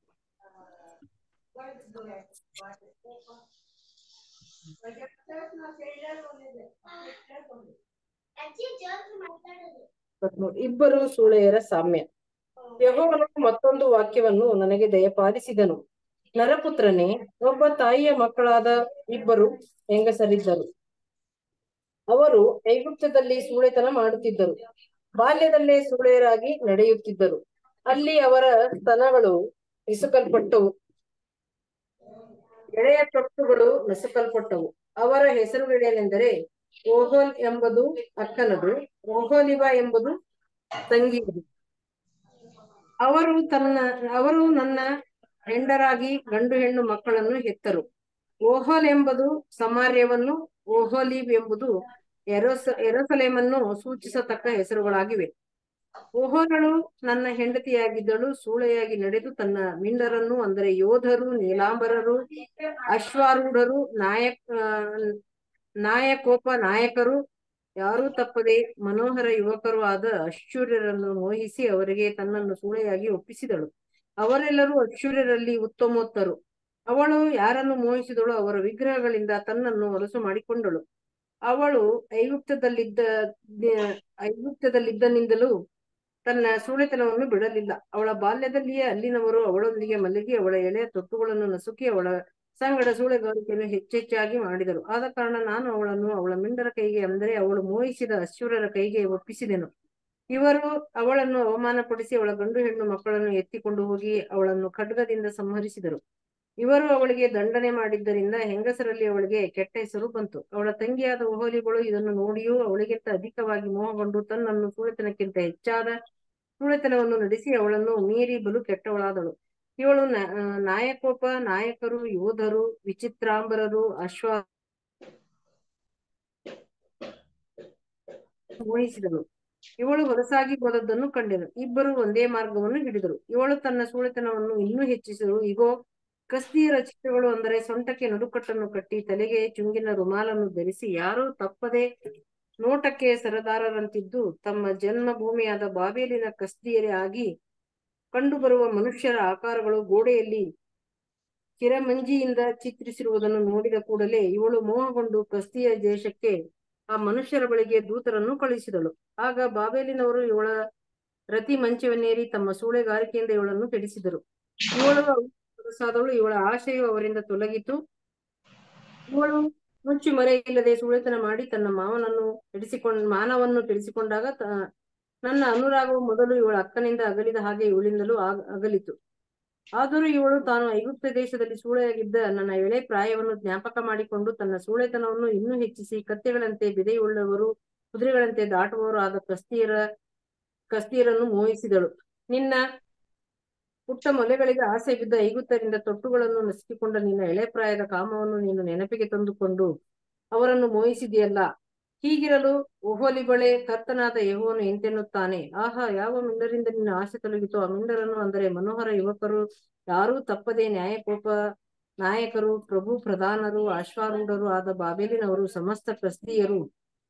ಇಬ್ಬರು ಸೂಳೆಯರ ಸಾಮ್ಯ ಯೆಹೋವನು ಮತ್ತೊಂದು ವಾಕ್ಯವನ್ನು ನನಗೆ ದಯಪಾಲಿಸಿದನು ನರಪುತ್ರನೇ ಒಬ್ಬ ತಾಯಿಯ ಮಕ್ಕಳಾದ ಇಬ್ಬರು ಹೆಂಗಸರಿದ್ದರು ಅವರು ಐಗುಪ್ತದಲ್ಲಿ ಸೂಳೆತನ ಮಾಡುತ್ತಿದ್ದರು ಬಾಲ್ಯದಲ್ಲೇ ಸೂಳೆಯರಾಗಿ ನಡೆಯುತ್ತಿದ್ದರು ಅಲ್ಲಿ ಅವರ ಸ್ತನಗಳು ಇಸುಕಲ್ಪಟ್ಟವು ಎಳೆಯ ತೊಟ್ಟುಗಳು ನಸುಕಲ್ಪಟ್ಟವು ಅವರ ಹೆಸರುಗಳೇನೆಂದರೆ ಓಹೋಲ್ ಎಂಬುದು ಅಕ್ಕನದು ಓಹೋಲಿವ ಎಂಬುದು ತಂಗಿಯದು ಅವರು ತನ್ನ ಅವರು ನನ್ನ ಹೆಂಡರಾಗಿ ಗಂಡು ಹೆಣ್ಣು ಮಕ್ಕಳನ್ನು ಹೆತ್ತರು ಓಹೋಲ್ ಎಂಬುದು ಸಮಾರ್ಯವನ್ನು ಓಹೋಲಿವ್ ಎಂಬುದು ಎರೋಸ ಎರೋಸಲೇಮನ್ನು ಸೂಚಿಸತಕ್ಕ ಹೆಸರುಗಳಾಗಿವೆ ಓಹೋಲಳು ನನ್ನ ಹೆಂಡತಿಯಾಗಿದ್ದಳು ಸೂಳೆಯಾಗಿ ನಡೆದು ತನ್ನ ಮಿಂಡರನ್ನು ಅಂದರೆ ಯೋಧರು ನೀಲಾಂಬರರು ಅಶ್ವಾರೂಢರು ನಾಯಕ ಆ, ನಾಯಕೋಪ ನಾಯಕರು ಯಾರೂ ತಪ್ಪದೆ ಮನೋಹರ ಯುವಕರು ಆದ ಅಶ್ಚೂರ್ಯರನ್ನು ಮೋಹಿಸಿ ಅವರಿಗೆ ತನ್ನನ್ನು ಸೂಳೆಯಾಗಿ ಒಪ್ಪಿಸಿದಳು ಅವರೆಲ್ಲರೂ ಅಶ್ಚೂರ್ಯರಲ್ಲಿ ಉತ್ತಮೋತ್ತರು ಅವಳು ಯಾರನ್ನು ಮೋಹಿಸಿದಳು ಅವರ ವಿಗ್ರಹಗಳಿಂದ ತನ್ನನ್ನು ಹೊಲಸು ಮಾಡಿಕೊಂಡಳು ಅವಳು ಐಗುಪ್ತದಲ್ಲಿದ್ದ ಐಗುಪ್ತದಲ್ಲಿದ್ದನಿಂದಲೂ ತನ್ನ ಸೂಳೆತನವನ್ನು ಬಿಡಲಿಲ್ಲ ಅವಳ ಬಾಲ್ಯದಲ್ಲಿಯೇ ಅಲ್ಲಿನವರು ಅವಳೊಂದಿಗೆ ಮಲಗಿ ಅವಳ ಎಳೆಯ ತೊಟ್ಟುಗಳನ್ನು ನಸುಕಿ ಅವಳ ಸಂಗಡ ಸೂಳೆಗಾರಿಕೆಯನ್ನು ಹೆಚ್ಚೆಚ್ಚಾಗಿ ಮಾಡಿದರು ಆದ ಕಾರಣ ನಾನು ಅವಳನ್ನು ಅವಳ ಮಿಂಡರ ಕೈಗೆ ಅಂದರೆ ಅವಳು ಮೋಹಿಸಿದ ಅಶ್ವರರ ಕೈಗೆ ಒಪ್ಪಿಸಿದೆನು ಇವರು ಅವಳನ್ನು ಅವಮಾನಪಡಿಸಿ ಅವಳ ಗಂಡು ಹೆಣ್ಣು ಮಕ್ಕಳನ್ನು ಎತ್ತಿಕೊಂಡು ಹೋಗಿ ಅವಳನ್ನು ಖಡ್ಗದಿಂದ ಸಂಹರಿಸಿದರು ಇವರು ಅವಳಿಗೆ ದಂಡನೆ ಮಾಡಿದ್ದರಿಂದ ಹೆಂಗಸರಲ್ಲಿ ಅವಳಿಗೆ ಕೆಟ್ಟ ಹೆಸರು ಬಂತು ಅವಳ ತಂಗಿಯಾದ ಓಹೋಲಿಗಳು ಇದನ್ನು ನೋಡಿಯೂ ಅವಳಿಗಿಂತ ಅಧಿಕವಾಗಿ ಮೋಹಗೊಂಡು ತನ್ನನ್ನು ಸೂಳೆತನಕ್ಕಿಂತ ಹೆಚ್ಚಾದ ಸೂಳೆತನವನ್ನು ನಡೆಸಿ ಅವಳನ್ನು ಮೀರಿ ಬಲು ಕೆಟ್ಟವಳಾದಳು ಇವಳು ನ- ಆ, ನಾಯಕೋಪ ನಾಯಕರು ಯೋಧರು ವಿಚಿತ್ರಾಂಬರರು ಅಶ್ವ ಮೋಹಿಸಿದಳು ಇವಳು ಹೊರಸಾಗಿ ಹೋದದ್ದನ್ನು ಕಂಡೆನು ಇಬ್ಬರು ಒಂದೇ ಮಾರ್ಗವನ್ನು ಹಿಡಿದರು ಇವಳು ತನ್ನ ಸೂಳೆತನವನ್ನು ಇನ್ನೂ ಹೆಚ್ಚಿಸಲು ಇಗೋ ಕಸ್ದಿಯರ ಚಿತ್ರಗಳು ಅಂದರೆ ಸೊಂಟಕ್ಕೆ ನಡುಕಟ್ಟನ್ನು ಕಟ್ಟಿ ತಲೆಗೆ ಚುಂಗಿನ ರುಮಾಲನ್ನು ಧರಿಸಿ ಯಾರೂ ತಪ್ಪದೆ ನೋಟಕ್ಕೆ ಸರದಾರರಂತಿದ್ದು ತಮ್ಮ ಜನ್ಮಭೂಮಿಯಾದ ಬಾಬೇಲಿನ ಕಸ್ದಿಯರೇ ಆಗಿ ಕಂಡುಬರುವ ಮನುಷ್ಯರ ಆಕಾರಗಳು ಗೋಡೆಯಲ್ಲಿ ಕಿರಮಂಜಿಯಿಂದ ಚಿತ್ರಿಸಿರುವುದನ್ನು ನೋಡಿದ ಕೂಡಲೇ ಇವಳು ಮೋಹಗೊಂಡು ಕಸ್ದಿಯ ದೇಶಕ್ಕೆ ಆ ಮನುಷ್ಯರ ಬಳಿಗೆ ದೂತರನ್ನು ಕಳುಹಿಸಿದಳು ಆಗ ಬಾಬೇಲಿನವರು ಇವಳ ರತಿ ಮಂಚವನ್ನೇರಿ ತಮ್ಮ ಸೂಳೆಗಾರಿಕೆಯಿಂದ ಇವಳನ್ನು ಕೆಡಿಸಿದರು ಇವಳು ಹೊರಸಾದವಳು ಇವಳ ಆಶೆಯು ಅವರಿಂದ ತೊಲಗಿತು ಇವಳು ಮುಚ್ಚು ಮರೆ ಇಲ್ಲದೆ ಸುಳಿತನ ಮಾಡಿ ತನ್ನ ಮಾವನನ್ನು ಕೆಡಿಸಿಕೊಂಡ್ ಮಾನವನ್ನು ಕೆಡಿಸಿಕೊಂಡಾಗ ತ- ನನ್ನ ಅನುರಾಗವು ಮೊದಲು ಇವಳ ಅಕ್ಕನಿಂದ ಅಗಲಿದ ಹಾಗೆ ಇವಳಿಂದಲೂ ಆಗ- ಅಗಲಿತು ಆದರೂ ಇವಳು ತಾನು ಐಗುಪ್ತ ದೇಶದಲ್ಲಿ ಸೂಳೆಯಾಗಿದ್ದ ನನ್ನ ಎಳೆ ಪ್ರಾಯವನ್ನು ಜ್ಞಾಪಕ ಮಾಡಿಕೊಂಡು ತನ್ನ ಸೂಳೆತನವನ್ನು ಇನ್ನೂ ಹೆಚ್ಚಿಸಿ ಕತ್ತೆಗಳಂತೆ ಬೆದೆಯುಳ್ಳವರು ಕುದುರೆಗಳಂತೆ ದಾಟುವವರು ಆದ ಕಸ್ತಿಯರ ಕಸ್ತಿಯರನ್ನು ಮೋಹಿಸಿದಳು ನಿನ್ನ ಪುಟ್ಟ ಮೊಲೆಗಳಿಗೆ ಆಸೆ ಬಿದ್ದ ಐಗುತ್ತರಿಂದ ತೊಟ್ಟುಗಳನ್ನು ನಸುಕಿಕೊಂಡ ನಿನ್ನ ಎಳೆ ಪ್ರಾಯದ ಕಾಮವನ್ನು ನೀನು ನೆನಪಿಗೆ ತಂದುಕೊಂಡು ಅವರನ್ನು ಮೋಹಿಸಿದೆಯಲ್ಲ ಹೀಗಿರಲು ಒಹೋಲಿಗಳೇ ಕರ್ತನಾದ ಯೆಹೋವನು ಎಂತೆನ್ನುತ್ತಾನೆ ಆಹಾ ಯಾವ ಮಿಂಡರಿಂದ ನಿನ್ನ ಆಸೆ ತೊಲಗಿತು ಆ ಮಿಂಡರನ್ನು ಅಂದರೆ ಮನೋಹರ ಯುವಕರು ಯಾರೂ ತಪ್ಪದೆ ನ್ಯಾಯಕೋಪ ನಾಯಕರು ಪ್ರಭು ಪ್ರಧಾನರು ಅಶ್ವಾರೂಢರು ಆದ ಬಾಬೇಲಿನವರು ಸಮಸ್ತ ಕ್ರಿಸ್ತಿಯರು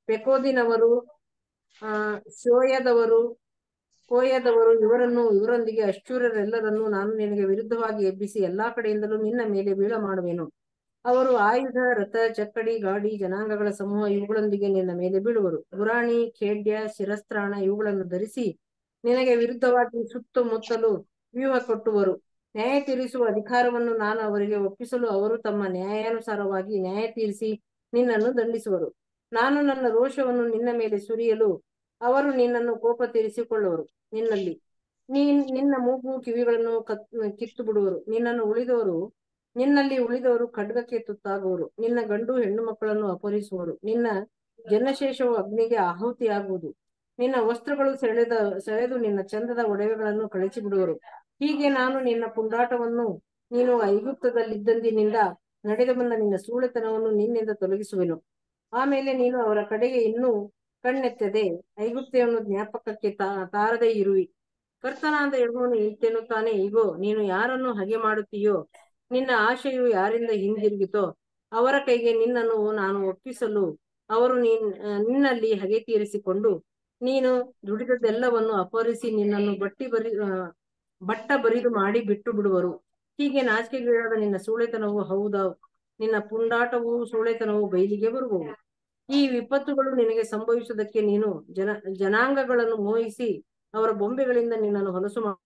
ಪೆಕೋದಿನವರು ಆ ಶೋಯದವರು ಕೋಯದವರು ಇವರನ್ನು ಇವರೊಂದಿಗೆ ಅಶ್ಚೂರರೆಲ್ಲರನ್ನು ನಾನು ನಿನಗೆ ವಿರುದ್ಧವಾಗಿ ಎಬ್ಬಿಸಿ ಎಲ್ಲಾ ಕಡೆಯಿಂದಲೂ ನಿನ್ನ ಮೇಲೆ ಬೀಳ ಮಾಡುವೆನು ಅವರು ಆಯುಧ ರಥ ಚಕ್ಕಡಿ ಗಾಡಿ ಜನಾಂಗಗಳ ಸಮೂಹ ಇವುಗಳೊಂದಿಗೆ ನಿನ್ನ ಮೇಲೆ ಬೀಳುವರು ಗುರಾಣಿ ಖೇಡ್ಯ ಶಿರಸ್ತ್ರಾಣ ಇವುಗಳನ್ನು ಧರಿಸಿ ನಿನಗೆ ವಿರುದ್ಧವಾಗಿ ಸುತ್ತಮುತ್ತಲು ವ್ಯೂಹ ಕೊಟ್ಟುವರು ನ್ಯಾಯ ತೀರಿಸುವ ಅಧಿಕಾರವನ್ನು ನಾನು ಅವರಿಗೆ ಒಪ್ಪಿಸಲು ಅವರು ತಮ್ಮ ನ್ಯಾಯಾನುಸಾರವಾಗಿ ನ್ಯಾಯ ತೀರಿಸಿ ನಿನ್ನನ್ನು ದಂಡಿಸುವರು ನಾನು ನನ್ನ ರೋಷವನ್ನು ನಿನ್ನ ಮೇಲೆ ಸುರಿಯಲು ಅವರು ನಿನ್ನನ್ನು ಕೋಪ ತೀರಿಸಿಕೊಳ್ಳುವರು ನಿನ್ನಲ್ಲಿ ನೀನ್ ನಿನ್ನ ಮೂಗು ಕಿವಿಗಳನ್ನು ಕತ್ ಕಿತ್ತು ಬಿಡುವರು ನಿನ್ನನ್ನು ಉಳಿದವರು ನಿನ್ನಲ್ಲಿ ಉಳಿದವರು ಖಡ್ಗಕ್ಕೆ ತುತ್ತಾಗುವರು ನಿನ್ನ ಗಂಡು ಹೆಣ್ಣು ಮಕ್ಕಳನ್ನು ಅಪಹರಿಸುವರು ನಿನ್ನ ಜನಶೇಷವು ಅಗ್ನಿಗೆ ಆಹುತಿಯಾಗುವುದು ನಿನ್ನ ವಸ್ತ್ರಗಳು ಸೆಳೆದ ಸೆಳೆದು ನಿನ್ನ ಚಂದದ ಒಡವೆಗಳನ್ನು ಕಳಚಿ ಬಿಡುವರು ಹೀಗೆ ನಾನು ನಿನ್ನ ಪುಂಡಾಟವನ್ನು ನೀನು ಐಗುಪ್ತದಲ್ಲಿದ್ದಂದಿನಿಂದ ನಡೆದು ಬಂದ ನಿನ್ನ ಸೂಳೆತನವನ್ನು ನಿನ್ನಿಂದ ತೊಲಗಿಸುವೆನು ಆಮೇಲೆ ನೀನು ಅವರ ಕಡೆಗೆ ಇನ್ನೂ ಕಣ್ಣೆತ್ತದೆ ಐಗುಪ್ತೆಯನ್ನು ಜ್ಞಾಪಕಕ್ಕೆ ತಾ ತಾರದೇ ಇರುವಿ ಕರ್ತನಾದ ಯೆಹೋವನು ಇಂತೆನ್ನುತ್ತಾನೆ ಇಗೋ ನೀನು ಯಾರನ್ನು ಹಗೆ ಮಾಡುತ್ತೀಯೋ ನಿನ್ನ ಆಶೆಯು ಯಾರಿಂದ ಹಿಂದಿರುಗಿತೋ ಅವರ ಕೈಗೆ ನಿನ್ನನ್ನು ನಾನು ಒಪ್ಪಿಸಲು ಅವರು ನೀನ್ ನಿನ್ನಲ್ಲಿ ಹಗೆ ತೀರಿಸಿಕೊಂಡು ನೀನು ದುಡಿದದ್ದೆಲ್ಲವನ್ನು ಅಪಹರಿಸಿ ನಿನ್ನನ್ನು ಬಟ್ಟಿ ಬರಿ ಆ, ಬಟ್ಟ ಬರಿದು ಮಾಡಿ ಬಿಟ್ಟು ಬಿಡುವರು ಹೀಗೆ ನಾಚಿಕೆಗೀಡಾದ ನಿನ್ನ ಸೂಳೆತನವು ಹೌದಾ ನಿನ್ನ ಪುಂಡಾಟವು ಸೂಳೆತನವು ಬಯಲಿಗೆ ಬರುವವು ಈ ವಿಪತ್ತುಗಳು ನಿನಗೆ ಸಂಭವಿಸುವುದಕ್ಕೆ ನೀನು ಜನ ಜನಾಂಗಗಳನ್ನು ಮೋಹಿಸಿ ಅವರ ಬೊಂಬೆಗಳಿಂದ ನಿನ್ನನ್ನು ಹೊಲಸು ಮಾ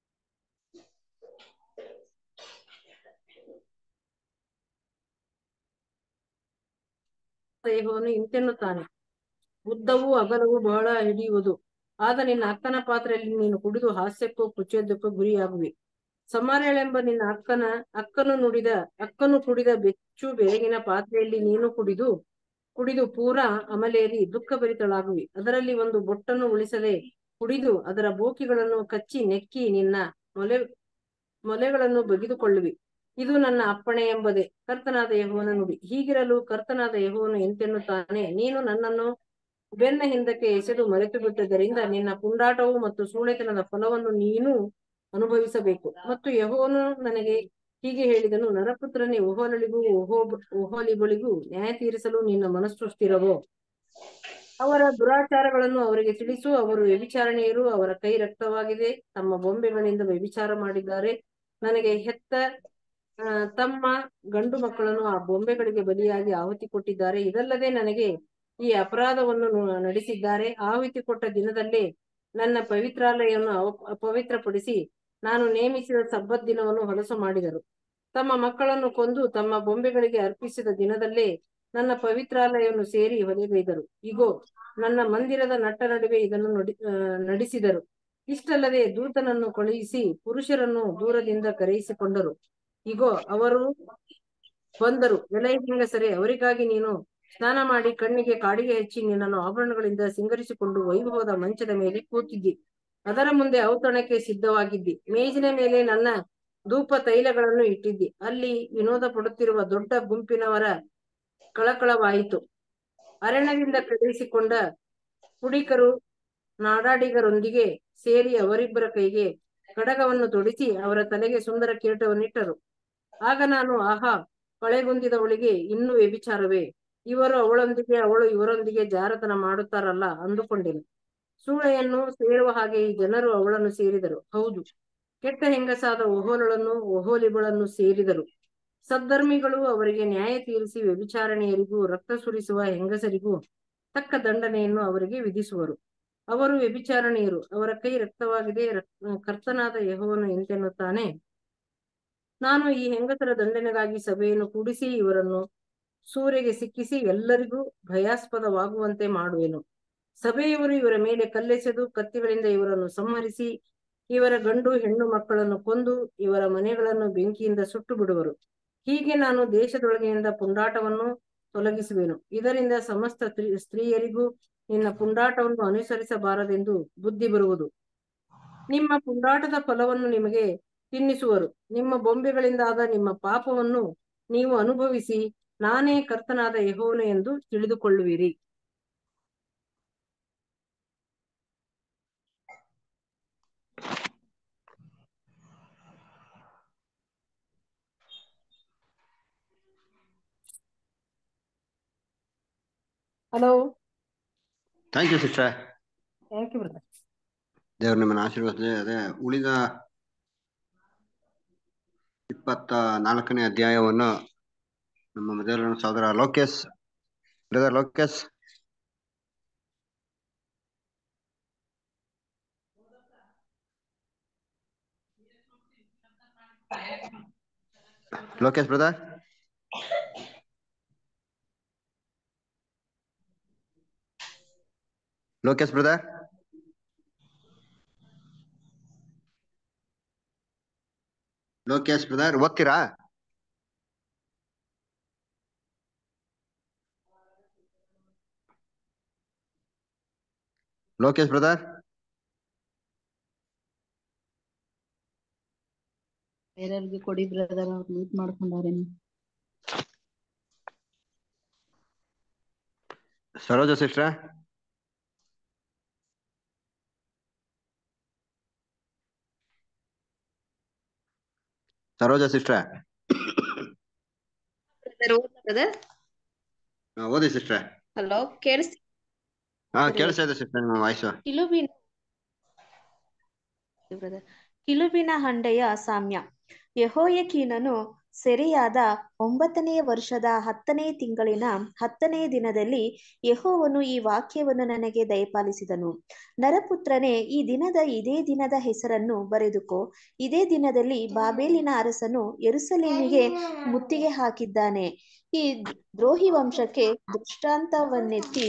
ಯೆಹೋವನು ಇಂತೆನ್ನುತ್ತಾನೆ ಉದ್ದವೂ ಅಗಲವೂ ಬಹಳ ಹಿಡಿಯುವುದು ಆದ ನಿನ್ನ ಅಕ್ಕನ ಪಾತ್ರೆಯಲ್ಲಿ ನೀನು ಕುಡಿದು ಹಾಸ್ಯಕ್ಕೂ ಕುಚೇದಕ್ಕೂ ಗುರಿಯಾಗುವಿ ಸಮಾರ್ಯಳೆಂಬ ನಿನ್ನ ಅಕ್ಕನ ಅಕ್ಕನು ನುಡಿದ ಅಕ್ಕನು ಕುಡಿದ ಬೆಚ್ಚು ಬೆರಗಿನ ಪಾತ್ರೆಯಲ್ಲಿ ನೀನು ಕುಡಿದು ಕುಡಿದು ಪೂರಾ ಅಮಲೇರಿ ದುಃಖಭರಿತಳಾಗುವಿ ಅದರಲ್ಲಿ ಒಂದು ಬೊಟ್ಟನ್ನು ಉಳಿಸದೆ ಕುಡಿದು ಅದರ ಬೋಕಿಗಳನ್ನು ಕಚ್ಚಿ ನೆಕ್ಕಿ ನಿನ್ನ ಮೊಲೆ ಮೊಲೆಗಳನ್ನು ಬಗೆದುಕೊಳ್ಳುವಿ ಇದು ನನ್ನ ಅಪ್ಪಣೆ ಎಂಬುದೇ ಕರ್ತನಾದ ಯೆಹೋವನ ನುಡಿ ಹೀಗಿರಲು ಕರ್ತನಾದ ಯೆಹೋವನು ಎಂತೆನ್ನುತ್ತಾನೆ ನೀನು ನನ್ನನ್ನು ಬೆನ್ನ ಹಿಂದಕ್ಕೆ ಎಸೆದು ಮರೆತು ಬಿಟ್ಟದ್ದರಿಂದ ನಿನ್ನ ಪುಂಡಾಟವು ಮತ್ತು ಸೂಳೆತನದ ಫಲವನ್ನು ನೀನು ಅನುಭವಿಸಬೇಕು ಮತ್ತು ಯೆಹೋವನು ನನಗೆ ಹೀಗೆ ಹೇಳಿದನು ನರಪುತ್ರನೇ ಓಹೋಲಳಿಗೂ ಓಹೋ ಓಹೋಲಿಗಳಿಗೂ ನ್ಯಾಯ ತೀರಿಸಲು ನಿನ್ನ ಮನಸ್ಸು ಸ್ಥಿರವೋ ಅವರ ದುರಾಚಾರಗಳನ್ನು ಅವರಿಗೆ ತಿಳಿಸು ಅವರು ವ್ಯಭಿಚಾರಣೆಯರು ಅವರ ಕೈ ರಕ್ತವಾಗಿದೆ ತಮ್ಮ ಬೊಂಬೆಗಳಿಂದ ವ್ಯಭಿಚಾರ ಮಾಡಿದ್ದಾರೆ ನನಗೆ ಹೆತ್ತ ಆ, ತಮ್ಮ ಗಂಡು ಮಕ್ಕಳನ್ನು ಆ ಬೊಂಬೆಗಳಿಗೆ ಬಲಿಯಾಗಿ ಆಹುತಿ ಕೊಟ್ಟಿದ್ದಾರೆ ಇದಲ್ಲದೆ ನನಗೆ ಈ ಅಪರಾಧವನ್ನು ನು- ನಡೆಸಿದ್ದಾರೆ ಆಹುತಿ ಕೊಟ್ಟ ದಿನದಲ್ಲೇ ನನ್ನ ಪವಿತ್ರಾಲಯವನ್ನು ಅವ- ಅಪವಿತ್ರಪಡಿಸಿ ನಾನು ನೇಮಿಸಿದ ಸಬ್ಬತ್ ದಿನವನ್ನು ಹೊಲಸು ಮಾಡಿದರು ತಮ್ಮ ಮಕ್ಕಳನ್ನು ಕೊಂದು ತಮ್ಮ ಬೊಂಬೆಗಳಿಗೆ ಅರ್ಪಿಸಿದ ದಿನದಲ್ಲೇ ನನ್ನ ಪವಿತ್ರಾಲಯವನ್ನು ಸೇರಿ ಹೊಲೆಗೈದರು ಇಗೋ ನನ್ನ ಮಂದಿರದ ನಟ್ಟ ನಡುವೆ ಇದನ್ನು ನಡಿ ಆ, ನಡೆಸಿದರು ಇಷ್ಟಲ್ಲದೆ ದೂತನನ್ನು ಕಳುಹಿಸಿ ಪುರುಷರನ್ನು ದೂರದಿಂದ ಕರೆಯಿಸಿಕೊಂಡರು ಇಗೋ ಅವರು ಬಂದರು ಎಲೈ ಹೆಂಗಸರೇ ಅವರಿಗಾಗಿ ನೀನು ಸ್ನಾನ ಮಾಡಿ ಕಣ್ಣಿಗೆ ಕಾಡಿಗೆ ಹಚ್ಚಿ ನಿನ್ನನ್ನು ಆಭರಣಗಳಿಂದ ಸಿಂಗರಿಸಿಕೊಂಡು ವೈಭವದ ಮಂಚದ ಮೇಲೆ ಕೂತಿದ್ದಿ ಅದರ ಮುಂದೆ ಔತಣಕ್ಕೆ ಸಿದ್ಧವಾಗಿದ್ದಿ ಮೇಜಿನ ಮೇಲೆ ನನ್ನ ಧೂಪ ತೈಲಗಳನ್ನು ಇಟ್ಟಿದ್ದಿ ಅಲ್ಲಿ ವಿನೋದ ಪಡುತ್ತಿರುವ ದೊಡ್ಡ ಗುಂಪಿನವರ ಕಳಕಳವಾಯಿತು ಅರಣ್ಯದಿಂದ ಕಳುಹಿಸಿಕೊಂಡ ಕುಡಿಕರು ನಾಡಾಡಿಗರೊಂದಿಗೆ ಸೇರಿ ಅವರಿಬ್ಬರ ಕೈಗೆ ಕಡಗವನ್ನು ತೊಡಿಸಿ ಅವರ ತಲೆಗೆ ಸುಂದರ ಕಿರೀಟವನ್ನಿಟ್ಟರು ಆಗ ನಾನು ಆಹಾ ಕಳೆಗುಂದಿದವಳಿಗೆ ಇನ್ನೂ ವ್ಯಭಿಚಾರವೇ ಇವರು ಅವಳೊಂದಿಗೆ ಅವಳು ಇವರೊಂದಿಗೆ ಜಾರತನ ಮಾಡುತ್ತಾರಲ್ಲ ಅಂದುಕೊಂಡೆನು ಸೂಳೆಯನ್ನು ಸೇರುವ ಹಾಗೆ ಈ ಜನರು ಅವಳನ್ನು ಸೇರಿದರು ಹೌದು ಕೆಟ್ಟ ಹೆಂಗಸಾದ ಓಹೋಲಳನ್ನು ಓಹೋಲಿಗಳನ್ನು ಸೇರಿದರು ಸದ್ಧರ್ಮಿಗಳು ಅವರಿಗೆ ನ್ಯಾಯ ತೀರಿಸಿ ವ್ಯಭಿಚಾರಣೆಯರಿಗೂ ರಕ್ತ ಸುರಿಸುವ ಹೆಂಗಸರಿಗೂ ತಕ್ಕ ದಂಡನೆಯನ್ನು ಅವರಿಗೆ ವಿಧಿಸುವರು ಅವರು ವ್ಯಭಿಚಾರಣೆಯರು ಅವರ ಕೈ ರಕ್ತವಾಗಿದೆ ರಕ್- ಕರ್ತನಾದ ಯೆಹೋವನು ಎಂತೆನ್ನುತ್ತಾನೆ ನಾನು ಈ ಹೆಂಗಸರ ದಂಡನೆಗಾಗಿ ಸಭೆಯನ್ನು ಕೂಡಿಸಿ ಇವರನ್ನು ಸೂರ್ಯಗೆ ಸಿಕ್ಕಿಸಿ ಎಲ್ಲರಿಗೂ ಭಯಾಸ್ಪದವಾಗುವಂತೆ ಮಾಡುವೆನು ಸಭೆಯವರು ಇವರ ಮೇಲೆ ಕಲ್ಲೆಸೆದು ಕತ್ತಿಗಳಿಂದ ಇವರನ್ನು ಸಂಹರಿಸಿ ಇವರ ಗಂಡು ಹೆಣ್ಣು ಮಕ್ಕಳನ್ನು ಕೊಂದು ಇವರ ಮನೆಗಳನ್ನು ಬೆಂಕಿಯಿಂದ ಸುಟ್ಟು ಬಿಡುವರು ಹೀಗೆ ನಾನು ದೇಶದೊಳಗಿನಿಂದ ಪುಂಡಾಟವನ್ನು ತೊಲಗಿಸುವೆನು ಇದರಿಂದ ಸಮಸ್ತ ಸ್ತ್ರೀ- ಸ್ತ್ರೀಯರಿಗೂ ನಿನ್ನ ಪುಂಡಾಟವನ್ನು ಅನುಸರಿಸಬಾರದೆಂದು ಬುದ್ಧಿ ಬರುವುದು ನಿಮ್ಮ ಪುಂಡಾಟದ ಫಲವನ್ನು ನಿಮಗೆ ತಿನ್ನಿಸುವರು ನಿಮ್ಮ ಬೊಂಬೆಗಳಿಂದಾದ ನಿಮ್ಮ ಪಾಪವನ್ನು ನೀವು ಅನುಭವಿಸಿ ನಾನೇ ಕರ್ತನಾದ ಯೆಹೋವನು ಎಂದು ತಿಳಿದುಕೊಳ್ಳುವಿರಿ hello thank you sister thank you brother ದೇವ್ರು ನಿಮ್ಮನ್ನ ಆಶೀರ್ವದಿಸಲಿ ಅದೇ ಉಳಿದ ಇಪ್ಪತ್ತ ನಾಲ್ಕನೇ ಅಧ್ಯಾಯವನ್ನು ನಮ್ಮ ಮೊದಲ ಸಹೋದರ Lokesh brother Lokesh Lokesh brother Lokesh brother Lokesh brother ಓದ್ತೀರಾ ಲೋಕೇಶ್ ಬ್ರದರ್ ಬೇರೆಯವ್ರಿಗೆ ಕೊಡಿ ಬ್ರದರ್ ಅವ್ರು ಮ್ಯೂಟ್ ಮಾಡ್ಕೊಂಡಾರೇನು Saroja sister Saroja sister brother ಓದಿ ಸಿಸ್ಟರ್ ಹಲೋ ಕೇಳಿಸ್ ಹಾ ಕೇಳಿಸ್ತಾ ಇದೆ ಸಿಸ್ಟರ್ ನಿಮ್ಮ ವಾಯ್ಸು ಕಿಲುಬಿನ ಬ್ರದರ್ ಕಿಲುಬಿನ ಹಂಡೆಯ ಸಾಮ್ಯ ಯೆಹೋಯಕೀನನು ಸೆರೆಯಾದ ಒಂಬತ್ತನೆಯ ವರ್ಷದ ಹತ್ತನೇ ತಿಂಗಳಿನ ಹತ್ತನೇ ದಿನದಲ್ಲಿ ಯೆಹೋವನು ಈ ವಾಕ್ಯವನ್ನು ನನಗೆ ದಯಪಾಲಿಸಿದನು ನರಪುತ್ರನೇ ಈ ದಿನದ ಇದೇ ದಿನದ ಹೆಸರನ್ನು ಬರೆದುಕೋ ಇದೇ ದಿನದಲ್ಲಿ ಬಾಬೇಲಿನ ಅರಸನು ಯೆರೂಸಲೇಮಿಗೆ ಮುತ್ತಿಗೆ ಹಾಕಿದ್ದಾನೆ ಈ ದ್ರೋಹಿ ವಂಶಕ್ಕೆ ದೃಷ್ಟಾಂತವನ್ನೆತ್ತಿ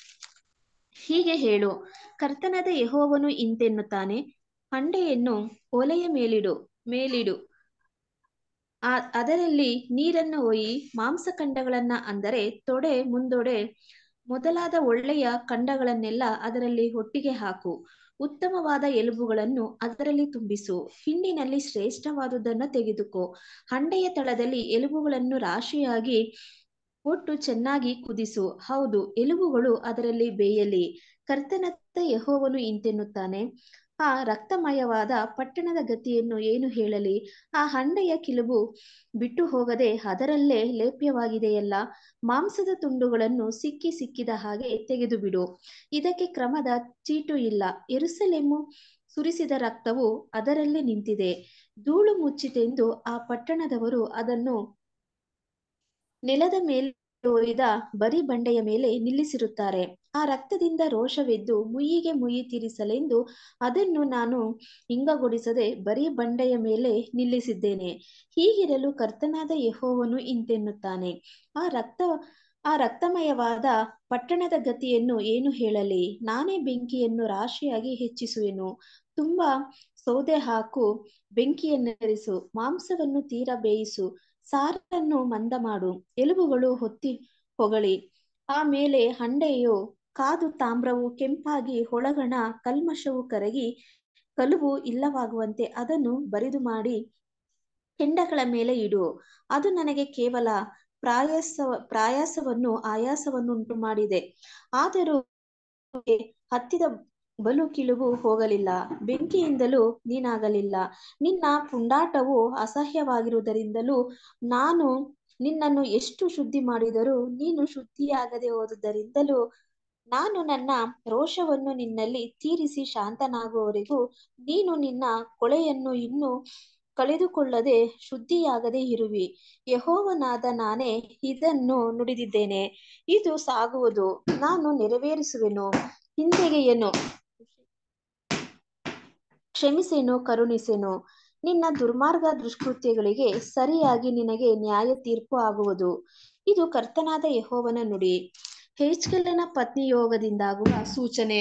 ಹೀಗೆ ಹೇಳು ಕರ್ತನಾದ ಯೆಹೋವನು ಇಂತೆನ್ನುತ್ತಾನೆ ಹಂಡೆಯನ್ನು ಒಲೆಯ ಮೇಲಿಡು ಮೇಲಿಡು ಆ ಅದರಲ್ಲಿ ನೀರನ್ನು ಒಯ್ಯಿ ಮಾಂಸಖಂಡಗಳನ್ನ ಅಂದರೆ ತೊಡೆ ಮುಂದೊಡೆ ಮೊದಲಾದ ಒಳ್ಳೆಯ ಖಂಡಗಳನ್ನೆಲ್ಲ ಅದರಲ್ಲಿ ಒಟ್ಟಿಗೆ ಹಾಕು ಉತ್ತಮವಾದ ಎಲುಬುಗಳನ್ನು ಅದರಲ್ಲಿ ತುಂಬಿಸು ಹಿಂಡಿನಲ್ಲಿ ಶ್ರೇಷ್ಠವಾದುದನ್ನು ತೆಗೆದುಕೋ ಹಂಡೆಯ ತಳದಲ್ಲಿ ಎಲುಬುಗಳನ್ನು ರಾಶಿಯಾಗಿ ಒಟ್ಟು ಚೆನ್ನಾಗಿ ಕುದಿಸು ಹೌದು ಎಲುಬುಗಳು ಅದರಲ್ಲಿ ಬೇಯಲಿ ಕರ್ತನತ್ತ ಯೆಹೋವನು ಇಂತೆನ್ನುತ್ತಾನೆ ಆ ರಕ್ತಮಯವಾದ ಪಟ್ಟಣದ ಗತಿಯನ್ನು ಏನು ಹೇಳಲಿ ಆ ಹಂಡೆಯ ಕಿಲುಬು ಬಿಟ್ಟು ಹೋಗದೆ ಅದರಲ್ಲೇ ಲೇಪ್ಯವಾಗಿದೆಯಲ್ಲ ಮಾಂಸದ ತುಂಡುಗಳನ್ನು ಸಿಕ್ಕಿ ಸಿಕ್ಕಿದ ಹಾಗೆ ತೆಗೆದು ಬಿಡು ಇದಕ್ಕೆ ಕ್ರಮದ ಚೀಟು ಇಲ್ಲ ಎರುಸಲೇಮು ಸುರಿಸಿದ ರಕ್ತವು ಅದರಲ್ಲೇ ನಿಂತಿದೆ ಧೂಳು ಮುಚ್ಚಿತೆಂದು ಆ ಪಟ್ಟಣದವರು ಅದನ್ನು ನೆಲದ ಮೇಲೆ ಒಯ್ದ ಬರಿ ಬಂಡೆಯ ಮೇಲೆ ನಿಲ್ಲಿಸಿರುತ್ತಾರೆ ಆ ರಕ್ತದಿಂದ ರೋಷವೆದ್ದು ಮುಯ್ಯಿಗೆ ಮುಯ್ಯಿ ತೀರಿಸಲೆಂದು ಅದನ್ನು ನಾನು ಇಂಗಗೊಡಿಸದೆ ಬರೀ ಬಂಡೆಯ ಮೇಲೆ ನಿಲ್ಲಿಸಿದ್ದೇನೆ ಹೀಗಿರಲು ಕರ್ತನಾದ ಯೆಹೋವನು ಇಂತೆನ್ನುತ್ತಾನೆ ಆ ರಕ್ತ ಆ ರಕ್ತಮಯವಾದ ಪಟ್ಟಣದ ಗತಿಯನ್ನು ಏನು ಹೇಳಲಿ ನಾನೇ ಬೆಂಕಿಯನ್ನು ರಾಶಿಯಾಗಿ ಹೆಚ್ಚಿಸುವೆನು ತುಂಬಾ ಸೌದೆ ಹಾಕು ಬೆಂಕಿಯನ್ನೆರಿಸು ಮಾಂಸವನ್ನು ತೀರ ಬೇಯಿಸು ಸಾರನ್ನು ಮಂದ ಮಾಡು ಎಲುಬುಗಳು ಹೊತ್ತಿ ಹೊಗಳಿ ಆಮೇಲೆ ಹಂಡೆಯು ಕಾದು ತಾಮ್ರವು ಕೆಂಪಾಗಿ ಹೊಳಗಣ ಕಲ್ಮಶವು ಕರಗಿ ಕಲುಬು ಇಲ್ಲವಾಗುವಂತೆ ಅದನ್ನು ಬರಿದು ಮಾಡಿ ಕೆಂಡಗಳ ಮೇಲೆ ಇಡು ಅದು ನನಗೆ ಕೇವಲ ಪ್ರಾಯಾಸ ಪ್ರಾಯಾಸವನ್ನು ಆಯಾಸವನ್ನು ಉಂಟು ಮಾಡಿದೆ ಆದರೂ ಹತ್ತಿದ ಬಲು ಕಿಲುಬು ಹೋಗಲಿಲ್ಲ ಬೆಂಕಿಯಿಂದಲೂ ನೀನಾಗಲಿಲ್ಲ ನಿನ್ನ ಪುಂಡಾಟವು ಅಸಹ್ಯವಾಗಿರುವುದರಿಂದಲೂ ನಾನು ನಿನ್ನನ್ನು ಎಷ್ಟು ಶುದ್ಧಿ ಮಾಡಿದರೂ ನೀನು ಶುದ್ಧಿಯಾಗದೆ ಹೋದುದರಿಂದಲೂ ನಾನು ನನ್ನ ರೋಷವನ್ನು ನಿನ್ನಲ್ಲಿ ತೀರಿಸಿ ಶಾಂತನಾಗುವವರೆಗೂ ನೀನು ನಿನ್ನ ಕೊಳೆಯನ್ನು ಇನ್ನೂ ಕಳೆದುಕೊಳ್ಳದೆ ಶುದ್ಧಿಯಾಗದೆ ಇರುವಿ ಯಹೋವನಾದ ನಾನೇ ಇದನ್ನು ನುಡಿದಿದ್ದೇನೆ ಇದು ಸಾಗುವುದು ನಾನು ನೆರವೇರಿಸುವೆನು ಹಿಂದೆಗೆಯನು ಕ್ಷಮಿಸೆನು ಕರುಣಿಸೆನು ನಿನ್ನ ದುರ್ಮಾರ್ಗ ದುಷ್ಕೃತ್ಯಗಳಿಗೆ ಸರಿಯಾಗಿ ನಿನಗೆ ನ್ಯಾಯ ತೀರ್ಪು ಆಗುವುದು ಇದು ಕರ್ತನಾದ ಯಹೋವನ ನುಡಿ ಹೇಚ್ಕೆಲನ ಪತ್ನಿ ಯೋಗದಿಂದಾಗುವ ಸೂಚನೆ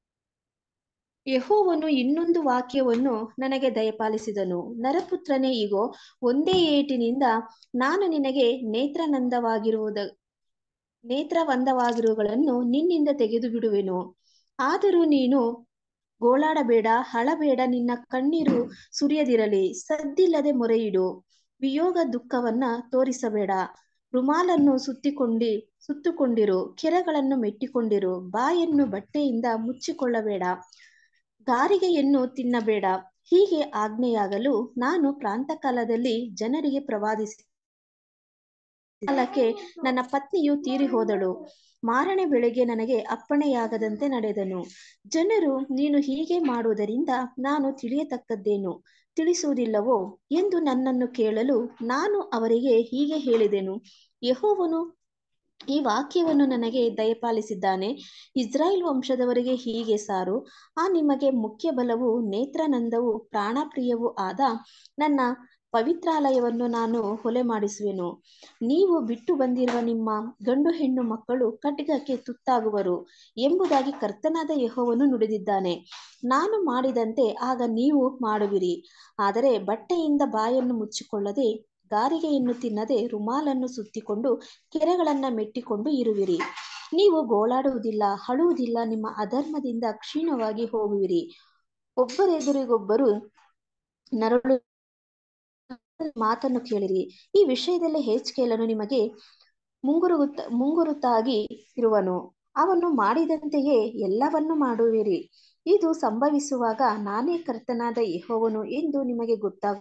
ಯಹೋವನು ಇನ್ನೊಂದು ವಾಕ್ಯವನ್ನು ನನಗೆ ದಯಪಾಲಿಸಿದನು ನರಪುತ್ರನೇ ಈಗೋ ಒಂದೇ ಏಟಿನಿಂದ ನಾನು ನಿನಗೆ ನೇತ್ರನಂದವಾಗಿರುವುದ ನೇತ್ರವಂದವಾಗಿರುವುಗಳನ್ನು ನಿನ್ನಿಂದ ತೆಗೆದು ಬಿಡುವೆನು ಆದರೂ ನೀನು ಗೋಳಾಡಬೇಡ ಹಳಬೇಡ ನಿನ್ನ ಕಣ್ಣೀರು ಸುರಿಯದಿರಲಿ ಸದ್ದಿಲ್ಲದೆ ಮೊರೆಯಿಡು ವಿಯೋಗ ದುಃಖವನ್ನ ತೋರಿಸಬೇಡ ರುಮಾಲನ್ನು ಸುತ್ತಿಕೊಂಡಿ ಸುತ್ತುಕೊಂಡಿರು ಕೆರಗಳನ್ನು ಮೆಟ್ಟಿಕೊಂಡಿರು ಬಾಯನ್ನು ಬಟ್ಟೆಯಿಂದ ಮುಚ್ಚಿಕೊಳ್ಳಬೇಡ ಗಾರಿಗೆಯನ್ನು ತಿನ್ನಬೇಡ ಹೀಗೆ ಆಜ್ಞೆಯಾಗಲು ನಾನು ಪ್ರಾಂತಕಾಲದಲ್ಲಿ ಜನರಿಗೆ ಪ್ರವಾದಿಸಿ ಕಾಲಕ್ಕೆ ನನ್ನ ಪತ್ನಿಯು ತೀರಿ ಹೋದಳು ಮಾರನೇ ಬೆಳಿಗ್ಗೆ ನನಗೆ ಅಪ್ಪಣೆಯಾಗದಂತೆ ನಡೆದನು ಜನರು ನೀನು ಹೀಗೆ ಮಾಡುವುದರಿಂದ ನಾನು ತಿಳಿಯತಕ್ಕದ್ದೇನು ತಿಳಿಸುವುದಿಲ್ಲವೋ ಎಂದು ನನ್ನನ್ನು ಕೇಳಲು ನಾನು ಅವರಿಗೆ ಹೀಗೆ ಹೇಳಿದೆನು ಯೆಹೋವನು ಈ ವಾಕ್ಯವನ್ನು ನನಗೆ ದಯಪಾಲಿಸಿದ್ದಾನೆ ಇಸ್ರಾಯೇಲ್ ವಂಶದವರಿಗೆ ಹೀಗೆ ಸಾರು ಆ ನಿಮಗೆ ಮುಖ್ಯ ಬಲವು ನೇತ್ರಾನಂದವು ಪ್ರಾಣಪ್ರಿಯವೂ ಆದ ನನ್ನ ಪವಿತ್ರಾಲಯವನ್ನು ನಾನು ಹೊಲೆ ಮಾಡಿಸುವೆನು ನೀವು ಬಿಟ್ಟು ಬಂದಿರುವ ನಿಮ್ಮ ಗಂಡು ಹೆಣ್ಣು ಮಕ್ಕಳು ಖಡ್ಗಕ್ಕೆ ತುತ್ತಾಗುವರು ಎಂಬುದಾಗಿ ಕರ್ತನಾದ ಯೆಹೋವನು ನುಡಿದಿದ್ದಾನೆ ನಾನು ಮಾಡಿದಂತೆ ಆಗ ನೀವು ಮಾಡುವಿರಿ ಆದರೆ ಬಟ್ಟೆಯಿಂದ ಬಾಯನ್ನು ಮುಚ್ಚಿಕೊಳ್ಳದೆ ಗಾರಿಗೆಯನ್ನು ತಿನ್ನದೆ ರುಮಾಲನ್ನು ಸುತ್ತಿಕೊಂಡು ಕೆರೆಗಳನ್ನ ಮೆಟ್ಟಿಕೊಂಡು ಇರುವಿರಿ ನೀವು ಗೋಳಾಡುವುದಿಲ್ಲ ಅಳುವುದಿಲ್ಲ ನಿಮ್ಮ ಅಧರ್ಮದಿಂದ ಕ್ಷೀಣವಾಗಿ ಹೋಗುವಿರಿ ಒಬ್ಬರೆದುರಿಗೊಬ್ಬರು ನರಳು ಮಾತನ್ನು ಕೇಳಿರಿ ಈ ವಿಷಯದಲ್ಲಿ ಹೇಚ್ಕೇಲನು ನಿಮಗೆ ಮುಂಗುರುಗುತ್ತ ಮುಂಗುರುತಾಗಿ ಇರುವನು ಅವನು ಮಾಡಿದಂತೆಯೇ ಎಲ್ಲವನ್ನೂ ಮಾಡುವಿರಿ ಇದು ಸಂಭವಿಸುವಾಗ ನಾನೇ ಕರ್ತನಾದ ಯೆಹೋವನು ಎಂದು ನಿಮಗೆ ಗೊತ್ತಾಗ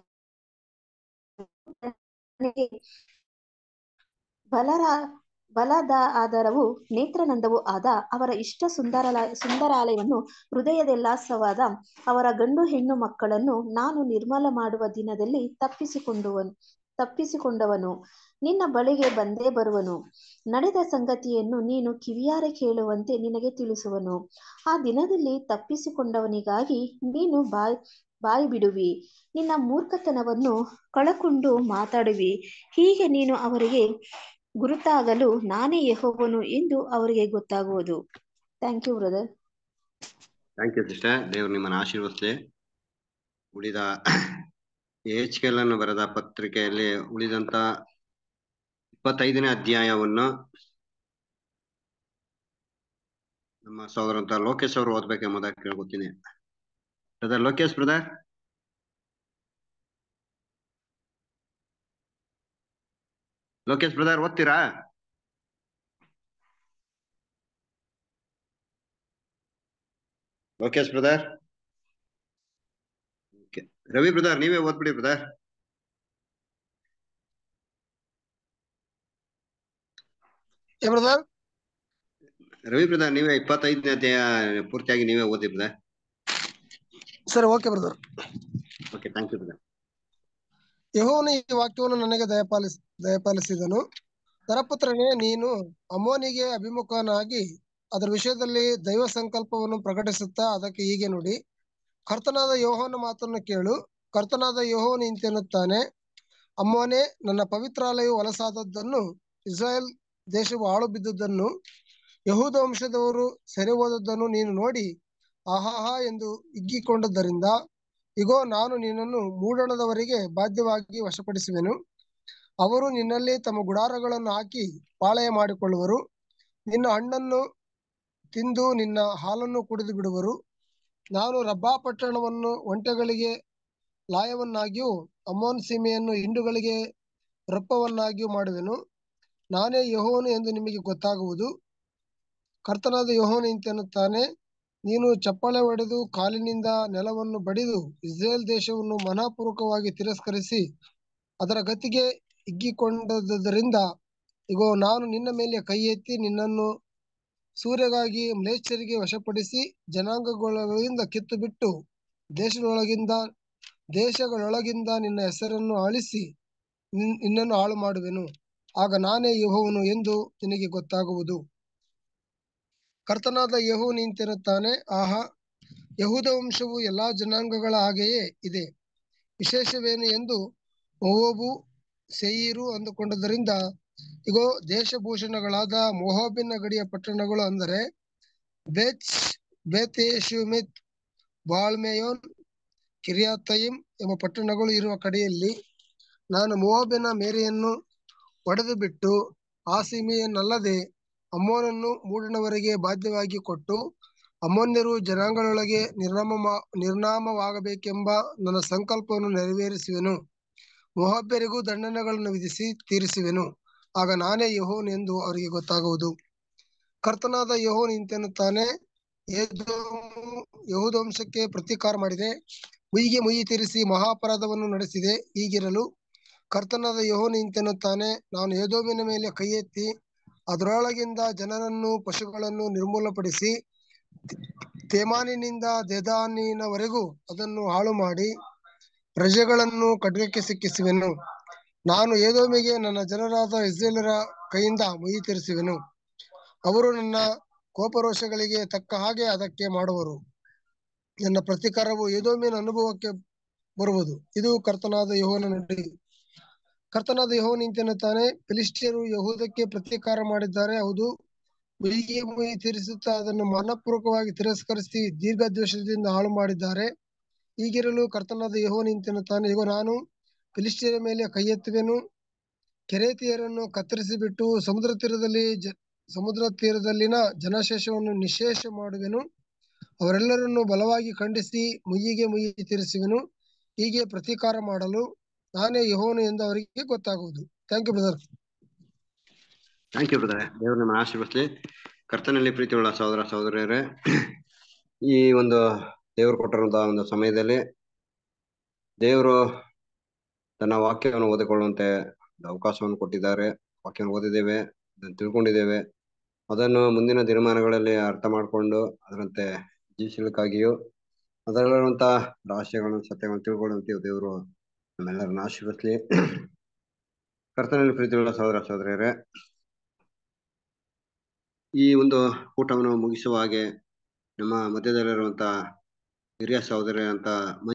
ಬಲರ ಬಲದ ಆಧಾರವು ನೇತ್ರನಂದವೂ ಆದ ಅವರ ಇಷ್ಟ ಸುಂದರ ಸುಂದರಾಲಯವನ್ನು ಹೃದಯದೆಲ್ಲಾಸವಾದ ಅವರ ಗಂಡು ಹೆಣ್ಣು ಮಕ್ಕಳನ್ನು ನಾನು ನಿರ್ಮಲ ಮಾಡುವ ದಿನದಲ್ಲಿ ತಪ್ಪಿಸಿಕೊಂಡವನು ತಪ್ಪಿಸಿಕೊಂಡವನು ನಿನ್ನ ಬಳಿಗೆ ಬಂದೇ ಬರುವನು ನಡೆದ ಸಂಗತಿಯನ್ನು ನೀನು ಕಿವಿಯಾರೆ ಕೇಳುವಂತೆ ನಿನಗೆ ತಿಳಿಸುವನು ಆ ದಿನದಲ್ಲಿ ತಪ್ಪಿಸಿಕೊಂಡವನಿಗಾಗಿ ನೀನು ಬಾಯ್ ಬಾಯಿ ಬಿಡುವಿ ನಿನ್ನ ಮೂರ್ಖತನವನ್ನು ಕಳಕೊಂಡು ಮಾತಾಡುವಿ ಹೀಗೆ ನೀನು ಅವರಿಗೆ ಗುರುತಾಗಲು ನಾನೇ ಯೆಹೋವನು ಎಂದು ಅವರಿಗೆ ಗೊತ್ತಾಗುವುದು thank you brother thank you sister ದೇವ್ರು ನಿಮ್ಮನ್ನು ಆಶೀರ್ವದಿಸಲಿ ಉಳಿದ ಎಚ್ ಅನ್ನು ಬರೆದ ಪತ್ರಿಕೆಯಲ್ಲಿ ಉಳಿದಂತ ಇಪ್ಪತ್ತೈದನೇ ಅಧ್ಯಾಯವನ್ನು ನಮ್ಮ ಸಹೋದರಂತ ಲೋಕೇಶ್ ಅವರು ಓದ್ಬೇಕೆಂಬುದಾಗಿ ಕೇಳ್ಕೊತೀನಿ brother Lokesh brother Lokesh brother ಓದ್ತೀರಾ ಲೋಕೇಶ್ ಬ್ರದರ್ ರವಿ ಬ್ರದರ್ ನೀವೇ ಓದ್ಬಿಡಿ ಬ್ರದರ್ ಏ ಬ್ರದರ್ ರವಿ ಬ್ರದರ್ ನೀವೇ ಇಪ್ಪತ್ತೈದನೇ ಅಧ್ಯಾಯ ಪೂರ್ತಿಯಾಗಿ ನೀವೇ ಓದಿ ಬ್ರದರ್ ಸರಿ okay brother okay thank you brother ಯೆಹೋವನು ಈ ವಾಕ್ಯವನ್ನು ನನಗೆ ದಯಪಾಲಿಸ್ ದಯಪಾಲಿಸಿದನು ನರಪುತ್ರನೇ ನೀನು ಅಮೋನಿಗೆ ಅಭಿಮುಖನಾಗಿ ಅದರ ವಿಷಯದಲ್ಲಿ ದೈವ ಸಂಕಲ್ಪವನ್ನು ಪ್ರಕಟಿಸುತ್ತಾ ಅದಕ್ಕೆ ಹೀಗೆ ನುಡಿ ಕರ್ತನಾದ ಯೋಹನ ಮಾತನ್ನು ಕೇಳು ಕರ್ತನಾದ ಯೋಹೋನು ಇಂತೆನ್ನುತ್ತಾನೆ ಅಮ್ಮೋನೆ ನನ್ನ ಪವಿತ್ರಾಲಯವು ಹೊಲಸಾದದ್ದನ್ನು ಇಸ್ರಾಯೇಲ್ ದೇಶವು ಹಾಳು ಬಿದ್ದುದನ್ನು ಯಹೂದ ವಂಶದವರು ಸೆರೆ ಹೋದದ್ದನ್ನು ನೀನು ನೋಡಿ ಆಹಾಹಾ ಎಂದು ಹಿಗ್ಗಿಕೊಂಡದ್ದರಿಂದ ಇಗೋ ನಾನು ನಿನ್ನನ್ನು ಮೂಡಣದವರಿಗೆ ಬಾಧ್ಯವಾಗಿ ವಶಪಡಿಸುವೆನು ಅವರು ನಿನ್ನಲ್ಲಿ ತಮ್ಮ ಗುಡಾರಗಳನ್ನು ಹಾಕಿ ಪಾಳೆಯ ಮಾಡಿಕೊಳ್ಳುವರು ನಿನ್ನ ಹಣ್ಣನ್ನು ತಿಂದು ನಿನ್ನ ಹಾಲನ್ನು ಕುಡಿದು ಬಿಡುವರು ನಾನು ರಬ್ಬಾ ಪಟ್ಟಣವನ್ನು ಒಂಟೆಗಳಿಗೆ ಲಾಯವನ್ನಾಗಿಯೂ ಅಮೋನ್ ಸೀಮೆಯನ್ನು ಹಿಂಡುಗಳಿಗೆ ರಪ್ಪವನ್ನಾಗಿಯೂ ಮಾಡುವೆನು ನಾನೇ ಯೆಹೋವನು ಎಂದು ನಿಮಗೆ ಗೊತ್ತಾಗುವುದು ಕರ್ತನಾದ ಯೆಹೋವನು ಇಂತೆನ್ನುತ್ತಾನೆ ನೀನು ಚಪ್ಪಳೆ ಹೊಡೆದು ಕಾಲಿನಿಂದ ನೆಲವನ್ನು ಬಡಿದು ಇಸ್ರೇಲ್ ದೇಶವನ್ನು ಮನಪೂರ್ವಕವಾಗಿ ತಿರಸ್ಕರಿಸಿ ಅದರ ಗತಿಗೆ ಹಿಗ್ಗಿಕೊಂಡದ್ದರಿಂದ ಇಗೋ ನಾನು ನಿನ್ನ ಮೇಲೆ ಕೈ ಎತ್ತಿ ನಿನ್ನನ್ನು ಸೂರ್ಯಗಾಗಿ ಮ್ಲೇಚ್ಛರಿಗೆ ವಶಪಡಿಸಿ ಜನಾಂಗಗಳಿಂದ ಕಿತ್ತು ಬಿಟ್ಟು ದೇಶದೊಳಗಿಂದ ದೇಶಗಳೊಳಗಿಂದ ನಿನ್ನ ಹೆಸರನ್ನು ಅಳಿಸಿ ನಿನ್ ನಿನ್ನನ್ನು ಹಾಳು ಮಾಡುವೆನು ಆಗ ನಾನೇ ಯೆಹೋವನು ಎಂದು ನಿನಗೆ ಗೊತ್ತಾಗುವುದು ಕರ್ತನಾದ ಯೆಹೋವನು ಇಂತೆನ್ನುತ್ತಾನೆ ಆಹಾ ಯಹೂದ ವಂಶವು ಎಲ್ಲಾ ಜನಾಂಗಗಳ ಹಾಗೆಯೇ ಇದೆ ವಿಶೇಷವೇನು ಎಂದು ಮೋವೋಬು ಸೇಯಿರು ಅಂದುಕೊಂಡದರಿಂದ ಇಗೋ ದೇಶಭೂಷಣಗಳಾದ ಮೋಹಾಬಿನ ಗಡಿಯ ಪಟ್ಟಣಗಳು ಅಂದರೆ ಬೆಚ್ ಬೇತೇಶುಮಿತ್ ಬಾಳ್ಮೆಯೋನ್ ಕಿರಿಯಾತಯಿಮ್ ಎಂಬ ಪಟ್ಟಣಗಳು ಇರುವ ಕಡೆಯಲ್ಲಿ ನಾನು ಮೋವಾಬಿನ ಮೇರೆಯನ್ನು ಒಡೆದು ಬಿಟ್ಟು ಆ ಸೀಮೆಯನ್ನಲ್ಲದೆ ಅಮ್ಮೋನನ್ನು ಮೂಡಣವರೆಗೆ ಬಾಧ್ಯವಾಗಿ ಕೊಟ್ಟು ಅಮೋನ್ಯರು ಜನಾಂಗಗಳೊಳಗೆ ನಿರ್ನಾಮ ನಿರ್ನಾಮವಾಗಬೇಕೆಂಬ ನನ್ನ ಸಂಕಲ್ಪವನ್ನು ನೆರವೇರಿಸುವೆನು ಮೊಹಾಬ್ಯರಿಗೂ ದಂಡನೆಗಳನ್ನು ವಿಧಿಸಿ ತೀರಿಸುವೆನು ಆಗ ನಾನೇ ಯಹೋನ್ ಎಂದು ಅವರಿಗೆ ಗೊತ್ತಾಗುವುದು ಕರ್ತನಾದ ಯಹೋನ್ ಇಂತೆನ್ನುತ್ತಾನೆ ಯಹೂದ ವಂಶಕ್ಕೆ ಪ್ರತೀಕಾರ ಮಾಡಿದೆ ಮುಯಿಗೆ ಮುಯಿ ತೀರಿಸಿ ಮಹಾಪರಾಧವನ್ನು ನಡೆಸಿದೆ ಹೀಗಿರಲು ಕರ್ತನಾದ ಯೆಹೋವನು ಇಂತೆನ್ನುತ್ತಾನೆ ನಾನು ಏದೋಮಿನ ಮೇಲೆ ಕೈ ಎತ್ತಿ ಅದರೊಳಗಿಂದ ಜನರನ್ನು ಪಶುಗಳನ್ನು ನಿರ್ಮೂಲಪಡಿಸಿ ತೇಮಾನಿನಿಂದ ದೇದಾನಿನವರೆಗೂ ಅದನ್ನು ಹಾಳು ಮಾಡಿ ಪ್ರಜೆಗಳನ್ನು ಖಡ್ಗಕ್ಕೆ ಸಿಕ್ಕಿಸುವೆನು ನಾನು ಏದೋಮಿಗೆ ನನ್ನ ಜನರಾದ ಇಸ್ರೇಲರ ಕೈಯಿಂದ ಮುಯಿ ತೀರಿಸುವೆನು ಅವರು ನನ್ನ ಕೋಪರೋಷಗಳಿಗೆ ತಕ್ಕ ಹಾಗೆ ಅದಕ್ಕೆ ಮಾಡುವರು ನನ್ನ ಪ್ರತಿಕಾರವು ಏದೋಮಿನ ಅನುಭವಕ್ಕೆ ಬರುವುದು ಇದು ಕರ್ತನಾದ ಯೆಹೋವನ ನುಡಿ ಕರ್ತನಾದ ಯೆಹೋವನು ಇಂತೆನ್ನುತ್ತಾನೆ ಫಿಲಿಸ್ಟಿಯರು ಯಹೂದಕ್ಕೆ ಪ್ರತೀಕಾರ ಮಾಡಿದ್ದಾರೆ ಹೌದು ಮುಯಿಗೆ ಮುಯಿ ತೀರಿಸುತ್ತಾ ಅದನ್ನು ಮನಪೂರ್ವಕವಾಗಿ ತಿರಸ್ಕರಿಸಿ ದೀರ್ಘ ದ್ವೇಷದಿಂದ ಹಾಳು ಮಾಡಿದ್ದಾರೆ ಹೀಗಿರಲು ಕರ್ತನಾದ ಯೆಹೋವನು ಇಂತೆನ್ನುತ್ತಾನೆ ಈಗ ನಾನು ಫಿಲಿಸ್ಟಿಯರ ಮೇಲೆ ಕೈ ಎತ್ತುವೆನು ಕೆರೇತಿಯರನ್ನು ಕತ್ತರಿಸಿ ಬಿಟ್ಟು ಸಮುದ್ರ ತೀರದಲ್ಲಿ ಜ ಸಮುದ್ರ ತೀರದಲ್ಲಿನ ಜನಶೇಷವನ್ನು ನಿಶೇಷ ಮಾಡುವೆನು ಅವರೆಲ್ಲರನ್ನು ಬಲವಾಗಿ ಖಂಡಿಸಿ ಮುಯ್ಯಿಗೆ ಮುಯ್ಯಿ ತೀರಿಸುವೆನು ಹೀಗೆ ಪ್ರತೀಕಾರ ಮಾಡಲು ನಾನೇ ಯೆಹೋವನು ಎಂದು ಅವರಿಗೆ ಗೊತ್ತಾಗುವುದು thank you brother thank you brother ದೇವ್ರು ನಿಮ್ಮ ಆಶೀರ್ವದಿಸಲಿ ಕರ್ತನಲ್ಲಿ ಪ್ರೀತಿಯುಳ್ಳ ಸಹೋದರ ಸಹೋದರಿಯರೇ ಈ ಒಂದು ದೇವರು ಕೊಟ್ಟಿರುವಂತಹ ಒಂದು ಸಮಯದಲ್ಲಿ ದೇವರು ತನ್ನ ವಾಕ್ಯವನ್ನು ಓದಿಕೊಳ್ಳುವಂತೆ ಒಂದು ಅವಕಾಶವನ್ನು ಕೊಟ್ಟಿದ್ದಾರೆ ವಾಕ್ಯವನ್ನು ಓದಿದ್ದೇವೆ ಅದನ್ನು ತಿಳ್ಕೊಂಡಿದ್ದೇವೆ ಅದನ್ನು ಮುಂದಿನ ದಿನಮಾನಗಳಲ್ಲಿ ಅರ್ಥ ಮಾಡಿಕೊಂಡು ಅದರಂತೆ ಜೀವಿಸಲಿಕ್ಕಾಗಿಯೂ ಅದರಲ್ಲಿರುವಂತಹ ರಹಸ್ಯಗಳನ್ನು ಸತ್ಯಗಳನ್ನು ತಿಳ್ಕೊಳ್ಳುವಂತೆ ದೇವರು ನಮ್ಮೆಲ್ಲರನ್ನು ಆಶೀರ್ವದಿಸಲಿ ಕರ್ತನಲ್ಲಿ ಪ್ರೀತಿಯುಳ್ಳ ಸಹೋದರ ಸಹೋದರಿಯರೇ ಈ ಒಂದು ಊಟವನ್ನು ಮುಗಿಸುವ ಹಾಗೆ ನಮ್ಮ ಮಧ್ಯದಲ್ಲಿರುವಂತಹ ಹಿರಿಯ ಸಹೋದರಿ ಅಂತ